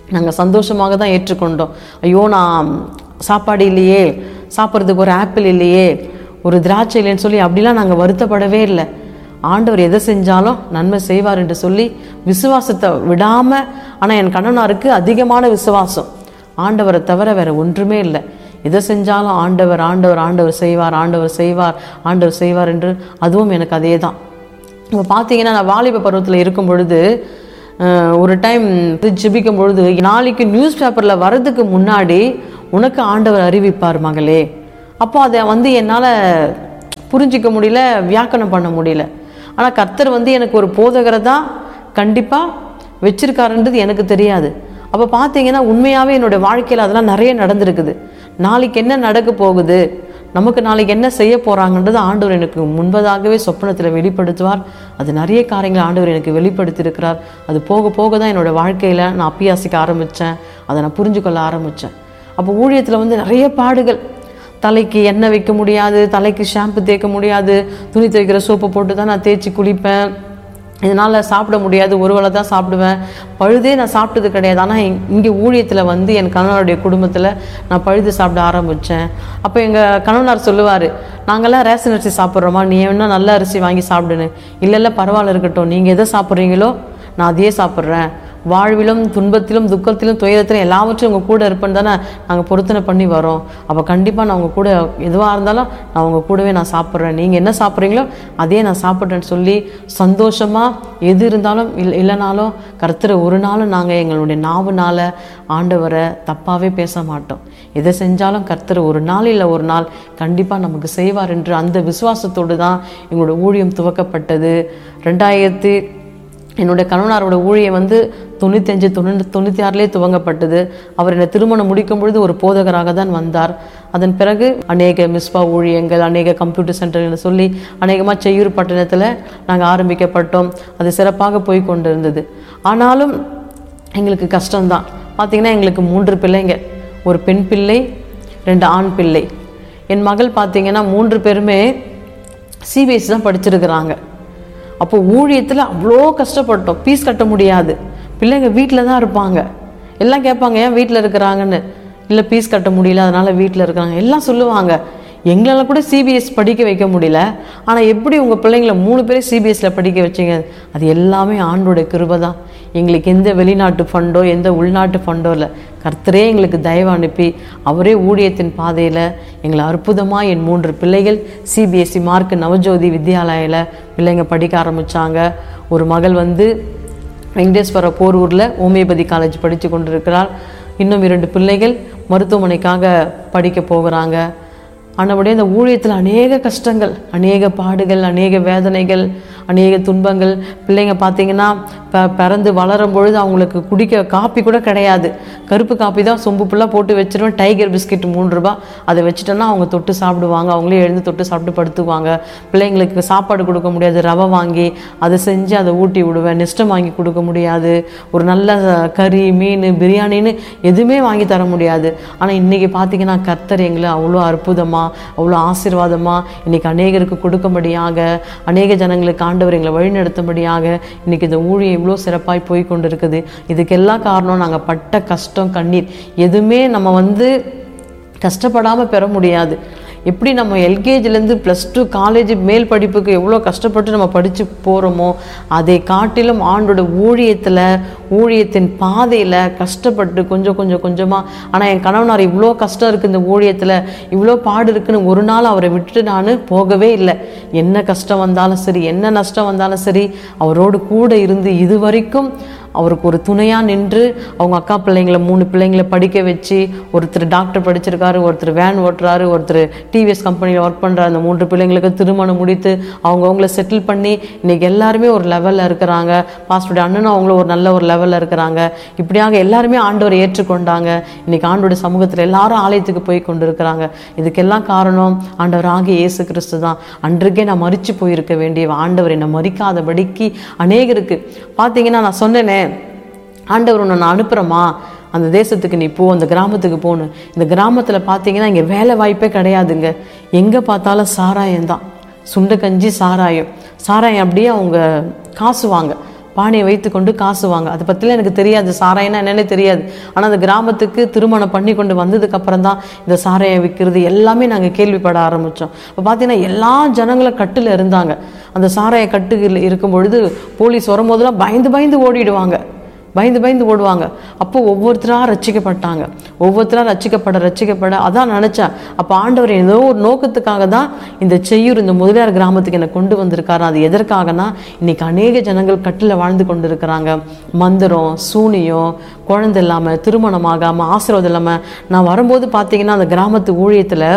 நாங்கள் சந்தோஷமாக தான் ஏற்றுக்கொண்டோம் ஐயோ நான் சாப்பாடு இல்லையே சாப்பிட்றதுக்கு ஒரு ஆப்பிள் இல்லையே ஒரு திராட்சை இல்லைன்னு சொல்லி அப்படிலாம் நாங்கள் வருத்தப்படவே இல்லை ஆண்டவர் எதை செஞ்சாலும் நன்மை செய்வார் என்று சொல்லி விசுவாசத்தை விடாமல் ஆனால் என் கணவனாருக்கு அதிகமான விசுவாசம் ஆண்டவரை தவிர வேற ஒன்றுமே இல்லை எதை செஞ்சாலும் ஆண்டவர் ஆண்டவர் ஆண்டவர் செய்வார் ஆண்டவர் செய்வார் ஆண்டவர் செய்வார் என்று அதுவும் எனக்கு அதே தான் இப்போ பார்த்தீங்கன்னா நான் வாலிப பருவத்தில் இருக்கும் பொழுது அஹ், ஒரு டைம் ஜெபிக்கும் பொழுது நாளைக்கு நியூஸ் பேப்பரில் வர்றதுக்கு முன்னாடி உனக்கு ஆண்டவர் அறிவிப்பார் மகளே அப்போ அதை வந்து என்னால் புரிஞ்சிக்க முடியல வியாக்கணம் பண்ண முடியல ஆனால் கர்த்தர் வந்து எனக்கு ஒரு போதகரை தான் கண்டிப்பாக வச்சிருக்காருன்றது எனக்கு தெரியாது அப்போ பார்த்தீங்கன்னா உண்மையாகவே என்னுடைய வாழ்க்கையில் அதெல்லாம் நிறைய நடந்திருக்குது நாளைக்கு என்ன நடக்க போகுது நமக்கு நாளைக்கு என்ன செய்ய போகிறாங்கன்றது ஆண்டவர் எனக்கு முன்பதாகவே சொப்பனத்தில் வெளிப்படுத்துவார் அது நிறைய காரியங்களை ஆண்டவர் எனக்கு வெளிப்படுத்தியிருக்கிறார் அது போக போக தான் என்னோட வாழ்க்கையில் நான் அப்பியாசிக்க ஆரம்பித்தேன் அதை நான் புரிஞ்சு கொள்ள ஆரம்பித்தேன் அப்போ ஊழியத்தில் வந்து நிறைய பாடுகள் தலைக்கு எண்ணெய் வைக்க முடியாது தலைக்கு ஷாம்பு தேய்க்க முடியாது துணி துவைக்கிற சோப்பை போட்டு தான் நான் தேய்ச்சி குளிப்பேன் இதனால் சாப்பிட முடியாது ஒரு வேளை தான் சாப்பிடுவேன் பழுதே நான் சாப்பிட்டது கிடையாது ஆனால் இங்கே ஊழியத்தில் வந்து என் கணவனுடைய குடும்பத்தில் நான் பழுது சாப்பிட ஆரம்பித்தேன் அப்போ எங்கள் கணவனார் சொல்லுவார் நாங்கள்லாம் ரேஷன் அரிசி சாப்பிட்றோமா நீ வேணா நல்ல அரிசி வாங்கி சாப்பிடுன்னு இல்லை இல்லை பரவாயில்ல இருக்கட்டும் நீங்கள் எதை சாப்பிட்றீங்களோ நான் அதையே சாப்பிட்றேன் வாழ்விலும் துன்பத்திலும் துக்கத்திலும் துயரத்திலும் எல்லாவற்றையும் உங்கள் கூட இருப்பேன்னு தானே நாங்கள் பொருத்தனை பண்ணி வரோம் அப்போ கண்டிப்பாக நான் உங்கள் கூட எதுவாக இருந்தாலும் நான் உங்கள் கூடவே நான் சாப்பிட்றேன் நீங்கள் என்ன சாப்பிட்றீங்களோ அதே நான் சாப்பிட்றேன்னு சொல்லி சந்தோஷமாக எது இருந்தாலும் இல்லை இல்லைனாலும் கர்த்தரை ஒரு நாளும் நாங்கள் எங்களுடைய நாவுனால ஆண்டவரை தப்பாகவே பேச மாட்டோம் எதை செஞ்சாலும் கர்த்தர் ஒரு நாள் இல்லை ஒரு நாள் கண்டிப்பாக நமக்கு செய்வார் என்று அந்த விசுவாசத்தோடு தான் எங்களோட ஊழியம் துவக்கப்பட்டது ரெண்டாயிரத்தி என்னுடைய கணவனாரோட ஊழியம் வந்து தொண்ணூத்தஞ்சு தொண்ணூறு தொண்ணூற்றி ஆறுலேயே துவங்கப்பட்டது அவர் என்னை திருமணம் முடிக்கும் பொழுது ஒரு போதகராக தான் வந்தார் அதன் பிறகு அநேக மிஸ்பா ஊழியங்கள் அநேக கம்ப்யூட்டர் சென்டர்னு சொல்லி அநேகமாக செய்யூர் பட்டணத்தில் நாங்கள் ஆரம்பிக்கப்பட்டோம் அது சிறப்பாக போய் கொண்டிருந்தது ஆனாலும் எங்களுக்கு கஷ்டம்தான் பார்த்திங்கன்னா எங்களுக்கு மூன்று பிள்ளைங்க ஒரு பெண் பிள்ளை ரெண்டு ஆண் பிள்ளை என் மகள் பார்த்திங்கன்னா மூன்று பேருமே சிபிஎஸ்சி தான் படிச்சிருக்கிறாங்க அப்போ ஊழியத்தில் அவ்வளோ கஷ்டப்பட்டோம் ஃபீஸ் கட்ட முடியாது பிள்ளைங்க வீட்டில் தான் இருப்பாங்க எல்லாம் கேட்பாங்க ஏன் வீட்டில் இருக்கிறாங்கன்னு இல்லை ஃபீஸ் கட்ட முடியல அதனால் வீட்டில் இருக்கிறாங்க எல்லாம் சொல்லுவாங்க எங்களால் கூட சிபிஎஸ் படிக்க வைக்க முடியல ஆனால் எப்படி உங்கள் பிள்ளைங்கள மூணு பேரும் சிபிஎஸ்சியில் படிக்க வச்சீங்க அது எல்லாமே ஆண்டோட கிருபை தான் எங்களுக்கு எந்த வெளிநாட்டு ஃபண்டோ எந்த உள்நாட்டு ஃபண்டோ இல்லை கர்த்தரே எங்களுக்கு தயவு அனுப்பி அவரே ஊழியத்தின் பாதையில் எங்களை அற்புதமாக என் மூன்று பிள்ளைகள் சிபிஎஸ்சி மார்க் நவஜோதி வித்யாலயில் பிள்ளைங்க படிக்க ஆரம்பித்தாங்க ஒரு மகள் வந்து வெங்கடேஸ்வர போரூரில் ஹோமியோபதி காலேஜ் படித்து கொண்டிருக்கிறார் இன்னும் இரண்டு பிள்ளைகள் மருத்துவமனைக்காக படிக்க போகிறாங்க ஆனபடியே இந்த ஊழியத்தில் அநேக கஷ்டங்கள் அநேக பாடுகள் அநேக வேதனைகள் அநேக துன்பங்கள் பிள்ளைங்க பார்த்தீங்கன்னா ப பிறந்து வளரும் பொழுது அவங்களுக்கு குடிக்க காப்பி கூட கிடையாது கருப்பு காப்பி தான் சொம்பு ஃபுல்லாக போட்டு வச்சிருவேன் டைகர் பிஸ்கெட் மூணு ரூபா அதை வச்சுட்டோன்னா அவங்க தொட்டு சாப்பிடுவாங்க அவங்களே எழுந்து தொட்டு சாப்பிட்டு படுத்துக்குவாங்க பிள்ளைங்களுக்கு சாப்பாடு கொடுக்க முடியாது ரவை வாங்கி அதை செஞ்சு அதை ஊட்டி விடுவேன் நெஸ்டம் வாங்கி கொடுக்க முடியாது ஒரு நல்ல கறி மீன் பிரியாணின்னு எதுவுமே வாங்கி தர முடியாது ஆனால் இன்றைக்கி பார்த்தீங்கன்னா கர்த்தர் எங்களை அவ்வளோ அற்புதமாக அவ்வளோ ஆசீர்வாதமாக இன்றைக்கி அநேகருக்கு கொடுக்கும்படியாக அநேக ஜனங்களுக்கு ஆண்டவர் எங்களை வழிநடத்தும்படியாக இன்றைக்கி இந்த ஊழியம் இவ்வளோ சிறப்பாய் போய் கொண்டு இருக்குது இதுக்கெல்லாம் காரணம் நாங்கள் பட்ட கஷ்டம் கண்ணீர் எதுவுமே நம்ம வந்து கஷ்டப்படாமல் பெற முடியாது எப்படி நம்ம எல்கேஜிலேருந்து ப்ளஸ் டூ காலேஜ் மேல் படிப்புக்கு எவ்வளோ கஷ்டப்பட்டு நம்ம படித்து போகிறோமோ அதை காட்டிலும் ஆண்டோட ஊழியத்தில் ஊழியத்தின் பாதையில் கஷ்டப்பட்டு கொஞ்சம் கொஞ்சம் கொஞ்சமாக ஆனால் என் கணவனார் இவ்வளோ கஷ்டம் இருக்குது இந்த ஊழியத்தில் இவ்வளோ பாடு இருக்குன்னு ஒரு நாள் அவரை விட்டுட்டு நான் போகவே இல்லை என்ன கஷ்டம் வந்தாலும் சரி என்ன நஷ்டம் வந்தாலும் சரி அவரோடு கூட இருந்து இது வரைக்கும் அவருக்கு ஒரு துணையாக நின்று அவங்க அக்கா பிள்ளைங்களை மூணு பிள்ளைங்களை படிக்க வச்சு ஒருத்தர் டாக்டர் படிச்சிருக்காரு ஒருத்தர் வேன் ஓட்டுறாரு ஒருத்தர் டிவிஎஸ் கம்பெனியில் ஒர்க் பண்ணுறாரு அந்த மூன்று பிள்ளைங்களுக்கு திருமணம் முடித்து அவங்கவுங்கள செட்டில் பண்ணி இன்னைக்கு எல்லாருமே ஒரு லெவலில் இருக்கிறாங்க பாஸ்டருடைய அண்ணனும் அவங்களும் ஒரு நல்ல ஒரு லெவலில் இருக்கிறாங்க இப்படியாக எல்லாருமே ஆண்டவரை ஏற்றுக்கொண்டாங்க இன்னைக்கு ஆண்டோட சமூகத்தில் எல்லாரும் ஆலயத்துக்கு போய் கொண்டு இருக்கிறாங்க இதுக்கெல்லாம் காரணம் ஆண்டவர் ஆகிய இயேசு கிறிஸ்து தான் அன்றைக்கே நான் மறித்து போயிருக்க வேண்டிய ஆண்டவர் என்னை மறிக்காதபடிக்கு அநேகருக்கு பார்த்தீங்கன்னா நான் சொன்னேனே ஆண்டவர் உன்னை நான் அனுப்புகிறேம்மா அந்த தேசத்துக்கு நீ போ அந்த கிராமத்துக்கு போகணும் இந்த கிராமத்தில் பார்த்தீங்கன்னா இங்கே வேலை வாய்ப்பே கிடையாதுங்க எங்கே பார்த்தாலும் சாராயம் தான் சுண்டை கஞ்சி சாராயம் சாராயம் அப்படியே அவங்க காசுவாங்க பானையை வைத்து கொண்டு காசு வாங்க அதை பற்றிலாம் எனக்கு தெரியாது சாராயம்னா என்னன்னே தெரியாது ஆனால் அந்த கிராமத்துக்கு திருமணம் பண்ணி கொண்டு வந்ததுக்கு அப்புறம் தான் இந்த சாராயம் விற்கிறது எல்லாமே நாங்கள் கேள்விப்பட ஆரம்பித்தோம் இப்போ பார்த்தீங்கன்னா எல்லா ஜனங்களும் கட்டில் இருந்தாங்க அந்த சாராய கட்டுகள் இருக்கும் பொழுது போலீஸ் வரும்போதெல்லாம் பயந்து பயந்து ஓடிடுவாங்க பயந்து பயந்து ஓடுவாங்க அப்போ ஒவ்வொருத்தராக ரட்சிக்கப்பட்டாங்க ஒவ்வொருத்தராக ரட்சிக்கப்பட ரட்சிக்கப்பட அதான் நினச்சேன் அப்போ ஆண்டவர் ஏதோ ஒரு நோக்கத்துக்காக தான் இந்த செய்யூர் இந்த முதலியார் கிராமத்துக்கு என்னை கொண்டு வந்திருக்காரு அது எதற்காகனா இன்னைக்கு அநேக ஜனங்கள் கட்டில் வாழ்ந்து கொண்டு இருக்கிறாங்க மந்திரம் சூனியம் குழந்தை இல்லாமல் திருமணம் ஆகாமல் ஆசீர்வாதம் இல்லாமல் நான் வரும்போது பார்த்தீங்கன்னா அந்த கிராமத்து ஊழியத்தில்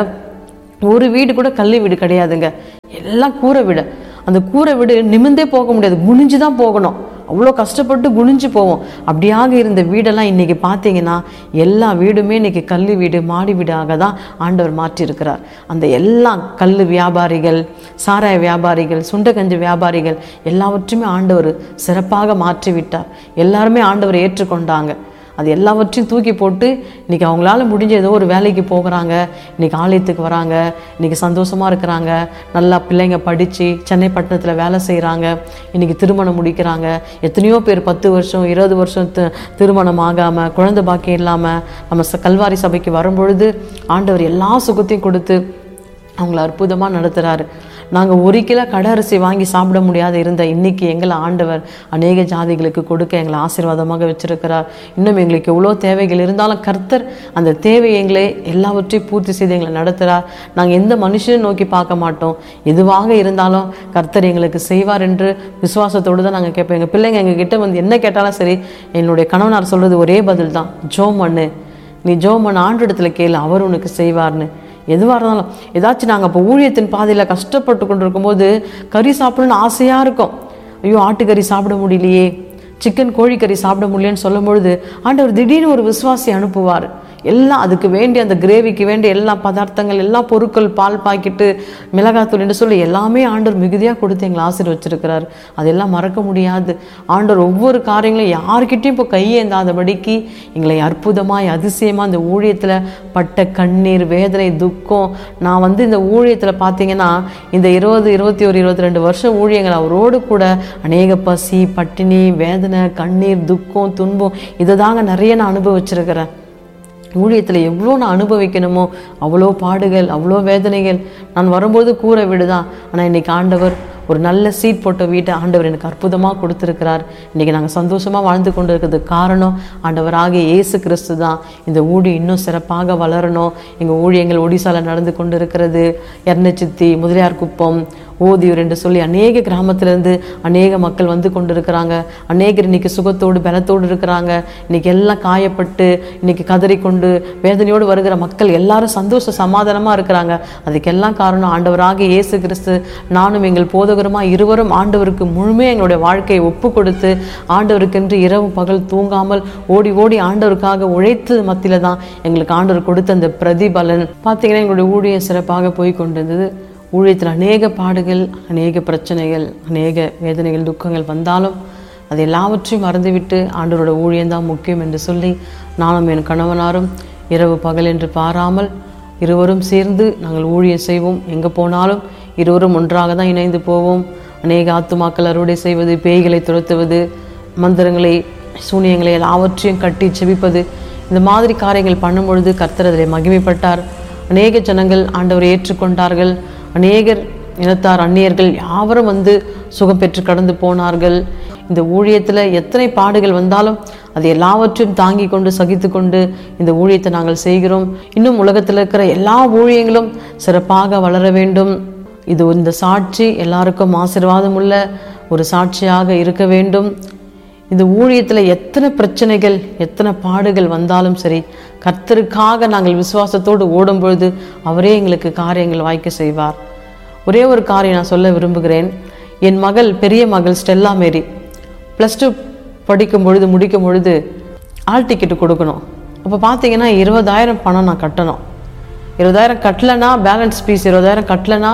ஒரு வீடு கூட கல் வீடு கிடையாதுங்க எல்லாம் கூரை வீடு அந்த கூரை வீடு நிமிந்தே போக முடியாது குனிஞ்சு தான் போகணும் அவ்வளோ கஷ்டப்பட்டு குனிஞ்சு போவோம் அப்படியாக இருந்த வீடெல்லாம் இன்னைக்கு பார்த்தீங்கன்னா எல்லா வீடுமே இன்னைக்கு கல் வீடு மாடி வீடாக தான் ஆண்டவர் மாற்றியிருக்கிறார் அந்த எல்லா கல் வியாபாரிகள் சாராய வியாபாரிகள் சுண்டகஞ்சி வியாபாரிகள் எல்லாவற்றையுமே ஆண்டவர் சிறப்பாக மாற்றி விட்டார் எல்லாருமே ஆண்டவரை ஏற்றுக்கொண்டாங்க அது எல்லாவற்றையும் தூக்கி போட்டு இன்னைக்கு அவங்களால முடிஞ்ச ஏதோ ஒரு வேலைக்கு போகிறாங்க இன்னைக்கு ஆலயத்துக்கு வராங்க இன்னைக்கு சந்தோஷமா இருக்கிறாங்க நல்லா பிள்ளைங்க படித்து சென்னை பட்டணத்தில் வேலை செய்கிறாங்க இன்னைக்கு திருமணம் முடிக்கிறாங்க எத்தனையோ பேர் பத்து வருஷம் இருபது வருஷம் தி- திருமணம் ஆகாமல் குழந்தை பாக்கியம் இல்லாமல் நம்ம ச- கல்வாரி சபைக்கு வரும்பொழுது ஆண்டவர் எல்லா சுகத்தையும் கொடுத்து அவங்கள அற்புதமாக நடத்துகிறாரு நாங்கள் ஒரு கிலோ கடை அரிசி வாங்கி சாப்பிட முடியாத இருந்த இன்னைக்கு எங்களை ஆண்டவர் அநேக ஜாதிகளுக்கு கொடுக்க எங்களை ஆசீர்வாதமாக வச்சிருக்கிறார் இன்னும் எங்களுக்கு எவ்வளோ தேவைகள் இருந்தாலும் கர்த்தர் அந்த தேவை எங்களை எல்லாவற்றையும் பூர்த்தி செய்து எங்களை நடத்துகிறார் நாங்கள் எந்த மனுஷனையும் நோக்கி பார்க்க மாட்டோம் எதுவாக இருந்தாலும் கர்த்தர் எங்களுக்கு செய்வார் என்று விசுவாசத்தோடு தான் நாங்கள் கேட்போம் எங்கள் பிள்ளைங்க எங்கள் கிட்ட வந்து என்ன கேட்டாலும் சரி என்னுடைய கணவனார் சொல்கிறது ஒரே பதில் தான் ஜோ மண்ணு நீ ஜோ மண்ணு ஆண்டு இடத்துல கேளு அவர் உனக்கு செய்வார்னு எதுவாக இருந்தாலும் ஏதாச்சும் நாங்கள் இப்போ ஊழியத்தின் பாதையில் கஷ்டப்பட்டு கொண்டு இருக்கும்போது கறி சாப்பிடணும்னு ஆசையாக இருக்கும் ஐயோ ஆட்டுக்கறி சாப்பிட முடியலையே சிக்கன் கோழிக்கறி சாப்பிட முடியலன்னு சொல்லும் பொழுது ஆண்டவர் திடீர்னு ஒரு விசுவாசி அனுப்புவார் எல்லாம் அதுக்கு வேண்டிய அந்த கிரேவிக்கு வேண்டிய எல்லா பதார்த்தங்கள் எல்லா பொருட்கள் பால் பாக்கெட்டு மிளகாத்தூள் என்று சொல்லி எல்லாமே ஆண்டவர் மிகுதியாக கொடுத்து எங்களை ஆசீர்வச்சிருக்கிறார் அதெல்லாம் மறக்க முடியாது ஆண்டவர் ஒவ்வொரு காரியங்களையும் யார்கிட்டயும் இப்போ கையேந்தாதபடிக்கு எங்களை அற்புதமாய் அதிசயமாக இந்த ஊழியத்தில் பட்ட கண்ணீர் வேதனை துக்கம் நான் வந்து இந்த ஊழியத்தில் பார்த்தீங்கன்னா இந்த இருபது இருபத்தி ஒரு இருபத்தி ரெண்டு வருஷம் ஊழியங்கள் அவரோடு கூட அநேக பசி பட்டினி வேதனை கண்ணீர் துக்கம் துன்பம் இதை தாங்க நிறைய நான் அனுபவிச்சிருக்கிறேன் ஊழியத்தில் எவ்வளோ நான் அனுபவிக்கணுமோ அவ்வளோ பாடுகள் அவ்வளோ வேதனைகள் நான் வரும்போது கூரை விடுதான் ஆனால் இன்னைக்கு ஆண்டவர் ஒரு நல்ல சீட் போட்ட வீட்டை ஆண்டவர் எனக்கு அற்புதமாக கொடுத்துருக்கிறார் இன்னைக்கு நாங்கள் சந்தோஷமாக வாழ்ந்து கொண்டு இருக்கிறதுக்கு காரணம் ஆண்டவராகிய இயேசு கிறிஸ்து தான் இந்த ஊழி இன்னும் சிறப்பாக வளரணும் எங்கள் ஊழியங்கள் ஒடிசால நடந்து கொண்டு இருக்கிறது எர்ணச்சித்தி முதலியார் குப்பம் ஓதியூர் என்று சொல்லி அநேக கிராமத்திலேருந்து அநேக மக்கள் வந்து கொண்டு இருக்கிறாங்க அநேகர் இன்னைக்கு சுகத்தோடு பலத்தோடு இருக்கிறாங்க இன்னைக்கு எல்லாம் காயப்பட்டு இன்னைக்கு கதறிக்கொண்டு வேதனையோடு வருகிற மக்கள் எல்லாரும் சந்தோஷ சமாதானமாக இருக்கிறாங்க அதுக்கெல்லாம் காரணம் ஆண்டவராக இயேசு கிறிஸ்து நானும் எங்கள் போதகருமா இருவரும் ஆண்டவருக்கு முழுமையாக எங்களுடைய வாழ்க்கையை ஒப்பு கொடுத்து ஆண்டவருக்கென்று இரவு பகல் தூங்காமல் ஓடி ஓடி ஆண்டவருக்காக உழைத்து மத்தியில தான் எங்களுக்கு ஆண்டவர் கொடுத்த அந்த பிரதிபலன் பார்த்தீங்கன்னா எங்களுடைய ஊழியம் சிறப்பாக போய் கொண்டிருந்தது ஊழியத்தில் அநேக பாடுகள் அநேக பிரச்சனைகள் அநேக வேதனைகள் துக்கங்கள் வந்தாலும் அது எல்லாவற்றையும் மறந்துவிட்டு ஆண்டவரோட ஊழியம்தான் முக்கியம் என்று சொல்லி நானும் என் கணவனாரும் இரவு பகல் என்று பாராமல் இருவரும் சேர்ந்து நாங்கள் ஊழியம் செய்வோம் எங்கே போனாலும் இருவரும் ஒன்றாக தான் இணைந்து போவோம் அநேக ஆத்துமாக்கள் அறுவடை செய்வது பேய்களை துரத்துவது மந்திரங்களை சூனியங்களை எல்லாவற்றையும் கட்டி செபிப்பது இந்த மாதிரி காரியங்கள் பண்ணும் பொழுது கர்த்தர் அதில் மகிமைப்பட்டார் அநேக ஜனங்கள் ஆண்டவரை ஏற்றுக்கொண்டார்கள் அநேகர் இனத்தார் அந்நியர்கள் யாவரும் வந்து சுகம் பெற்று கடந்து போனார்கள் இந்த ஊழியத்தில் எத்தனை பாடுகள் வந்தாலும் அது எல்லாவற்றையும் தாங்கி கொண்டு சகித்து கொண்டு இந்த ஊழியத்தை நாங்கள் செய்கிறோம் இன்னும் உலகத்தில் இருக்கிற எல்லா ஊழியங்களும் சிறப்பாக வளர வேண்டும் இது இந்த சாட்சி எல்லாருக்கும் ஆசீர்வாதம் உள்ள ஒரு சாட்சியாக இருக்க வேண்டும் இந்த ஊழியத்தில் எத்தனை பிரச்சனைகள் எத்தனை பாடுகள் வந்தாலும் சரி கர்த்தருக்காக நாங்கள் விசுவாசத்தோடு ஓடும் பொழுது அவரே எங்களுக்கு காரியங்கள் வாய்க்க செய்வார் ஒரே ஒரு காரியம் நான் சொல்ல விரும்புகிறேன் என் மகள் பெரிய மகள் ஸ்டெல்லா மேரி ப்ளஸ் டூ படிக்கும் பொழுது முடிக்கும் பொழுது ஆல் டிக்கெட் கொடுக்கணும் அப்போ பார்த்தீங்கன்னா இருபதாயிரம் பணம் நான் கட்டணும் இருபதாயிரம் கட்டலைன்னா பேலன்ஸ் ஃபீஸ் இருபதாயிரம் கட்டலைன்னா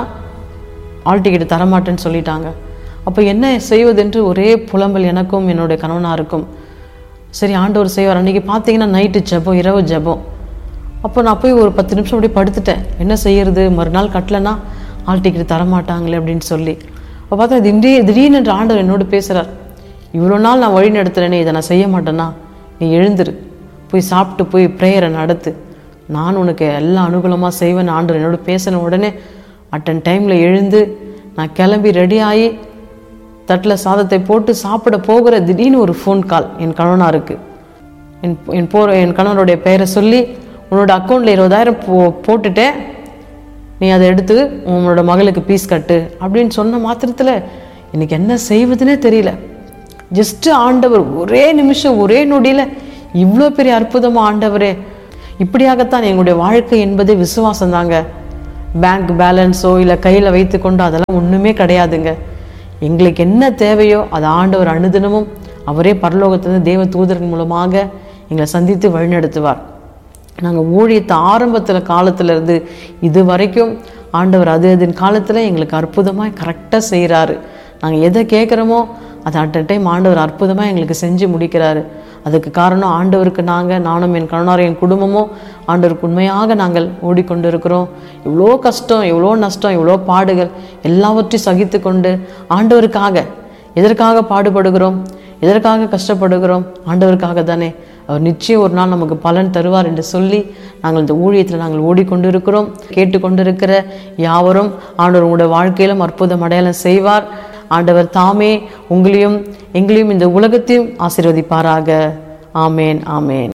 ஆல் டிக்கெட் தரமாட்டேன்னு சொல்லிட்டாங்க அப்போ என்ன செய்வதென்று ஒரே புலம்பல் எனக்கும் என்னுடைய கணவனாருக்கும் சரி ஆண்டவர் செய்வார் அன்றைக்கி பார்த்தீங்கன்னா நைட்டு ஜெபம் இரவு ஜெபம் அப்போ நான் போய் ஒரு பத்து நிமிஷம் அப்படியே படுத்துட்டேன் என்ன செய்யறது மறுநாள் கட்டலைன்னா ஆள் டிக்கெட் தரமாட்டாங்களே அப்படின்னு சொல்லி அப்போ பார்த்தா திடீர் திடீர்னு ஆண்டவர் என்னோடு பேசுகிறார் இவ்வளோ நாள் நான் வழி நடத்துகிறேனே இதை நான் செய்ய மாட்டேனா நீ எழுந்துரு போய் சாப்பிட்டு போய் ப்ரேயரை நடத்து நான் உனக்கு எல்லாம் அனுகூலமாக செய்வேன் ஆண்டு என்னோட பேசின உடனே அட்டன் டைமில் எழுந்து நான் கிளம்பி ரெடி ஆகி தட்டில் சாதத்தை போட்டு சாப்பிட போகிற திடீர்னு ஒரு ஃபோன் கால் என் கணவனாருக்கு என் என் போகிற என் கணவனுடைய பெயரை சொல்லி உன்னோட அக்கௌண்ட்டில் இருபதாயிரம் போ போட்டுட்டேன் நீ அதை எடுத்து உன்னோட மகளுக்கு பீஸ் கட்டு அப்படின்னு சொன்ன மாத்திரத்தில் எனக்கு என்ன செய்வதுனே தெரியல ஜஸ்ட் ஆண்டவர் ஒரே நிமிஷம் ஒரே நொடியில் இவ்வளோ பெரிய அற்புதமாக ஆண்டவரே இப்படியாகத்தான் எங்களுடைய வாழ்க்கை என்பதே விசுவாசம் தாங்க பேங்க் பேலன்ஸோ இல்லை கையில் வைத்துக்கொண்டோ அதெல்லாம் ஒன்றுமே கிடையாதுங்க எங்களுக்கு என்ன தேவையோ அதை ஆண்டவர் அனுதினமும் அவரே பரலோகத்திலிருந்து தேவ தூதர்கள் மூலமாக எங்களை சந்தித்து வழிநடத்துவார் நாங்கள் ஊழியத்தை ஆரம்பத்தில் காலத்திலிருந்து இது வரைக்கும் ஆண்டவர் அது அதன் காலத்தில் எங்களுக்கு அற்புதமாக கரெக்டாக செய்கிறாரு நாங்கள் எதை கேட்குறோமோ அதை அட் அ டைம் ஆண்டவர் அற்புதமாக எங்களுக்கு செஞ்சு முடிக்கிறாரு அதுக்கு காரணம் ஆண்டவருக்கு நாங்கள் நானும் என் கணவனார் என் குடும்பமும் ஆண்டவருக்கு உண்மையாக நாங்கள் ஓடிக்கொண்டு இருக்கிறோம் எவ்வளோ கஷ்டம் எவ்வளோ நஷ்டம் எவ்வளோ பாடுகள் எல்லாவற்றையும் சகித்து கொண்டு ஆண்டவருக்காக எதற்காக பாடுபடுகிறோம் எதற்காக கஷ்டப்படுகிறோம் ஆண்டவருக்காக தானே அவர் நிச்சயம் ஒரு நாள் நமக்கு பலன் தருவார் என்று சொல்லி நாங்கள் இந்த ஊழியத்தில் நாங்கள் ஓடிக்கொண்டு இருக்கிறோம் கேட்டுக்கொண்டிருக்கிற யாவரும் ஆண்டவர் உங்களுடைய வாழ்க்கையிலும் அற்புதம் அடையாளம் செய்வார் ஆண்டவர் தாமே உங்களையும் எங்களையும் இந்த உலகத்தையும் ஆசீர்வதிப்பாராக ஆமேன் ஆமேன்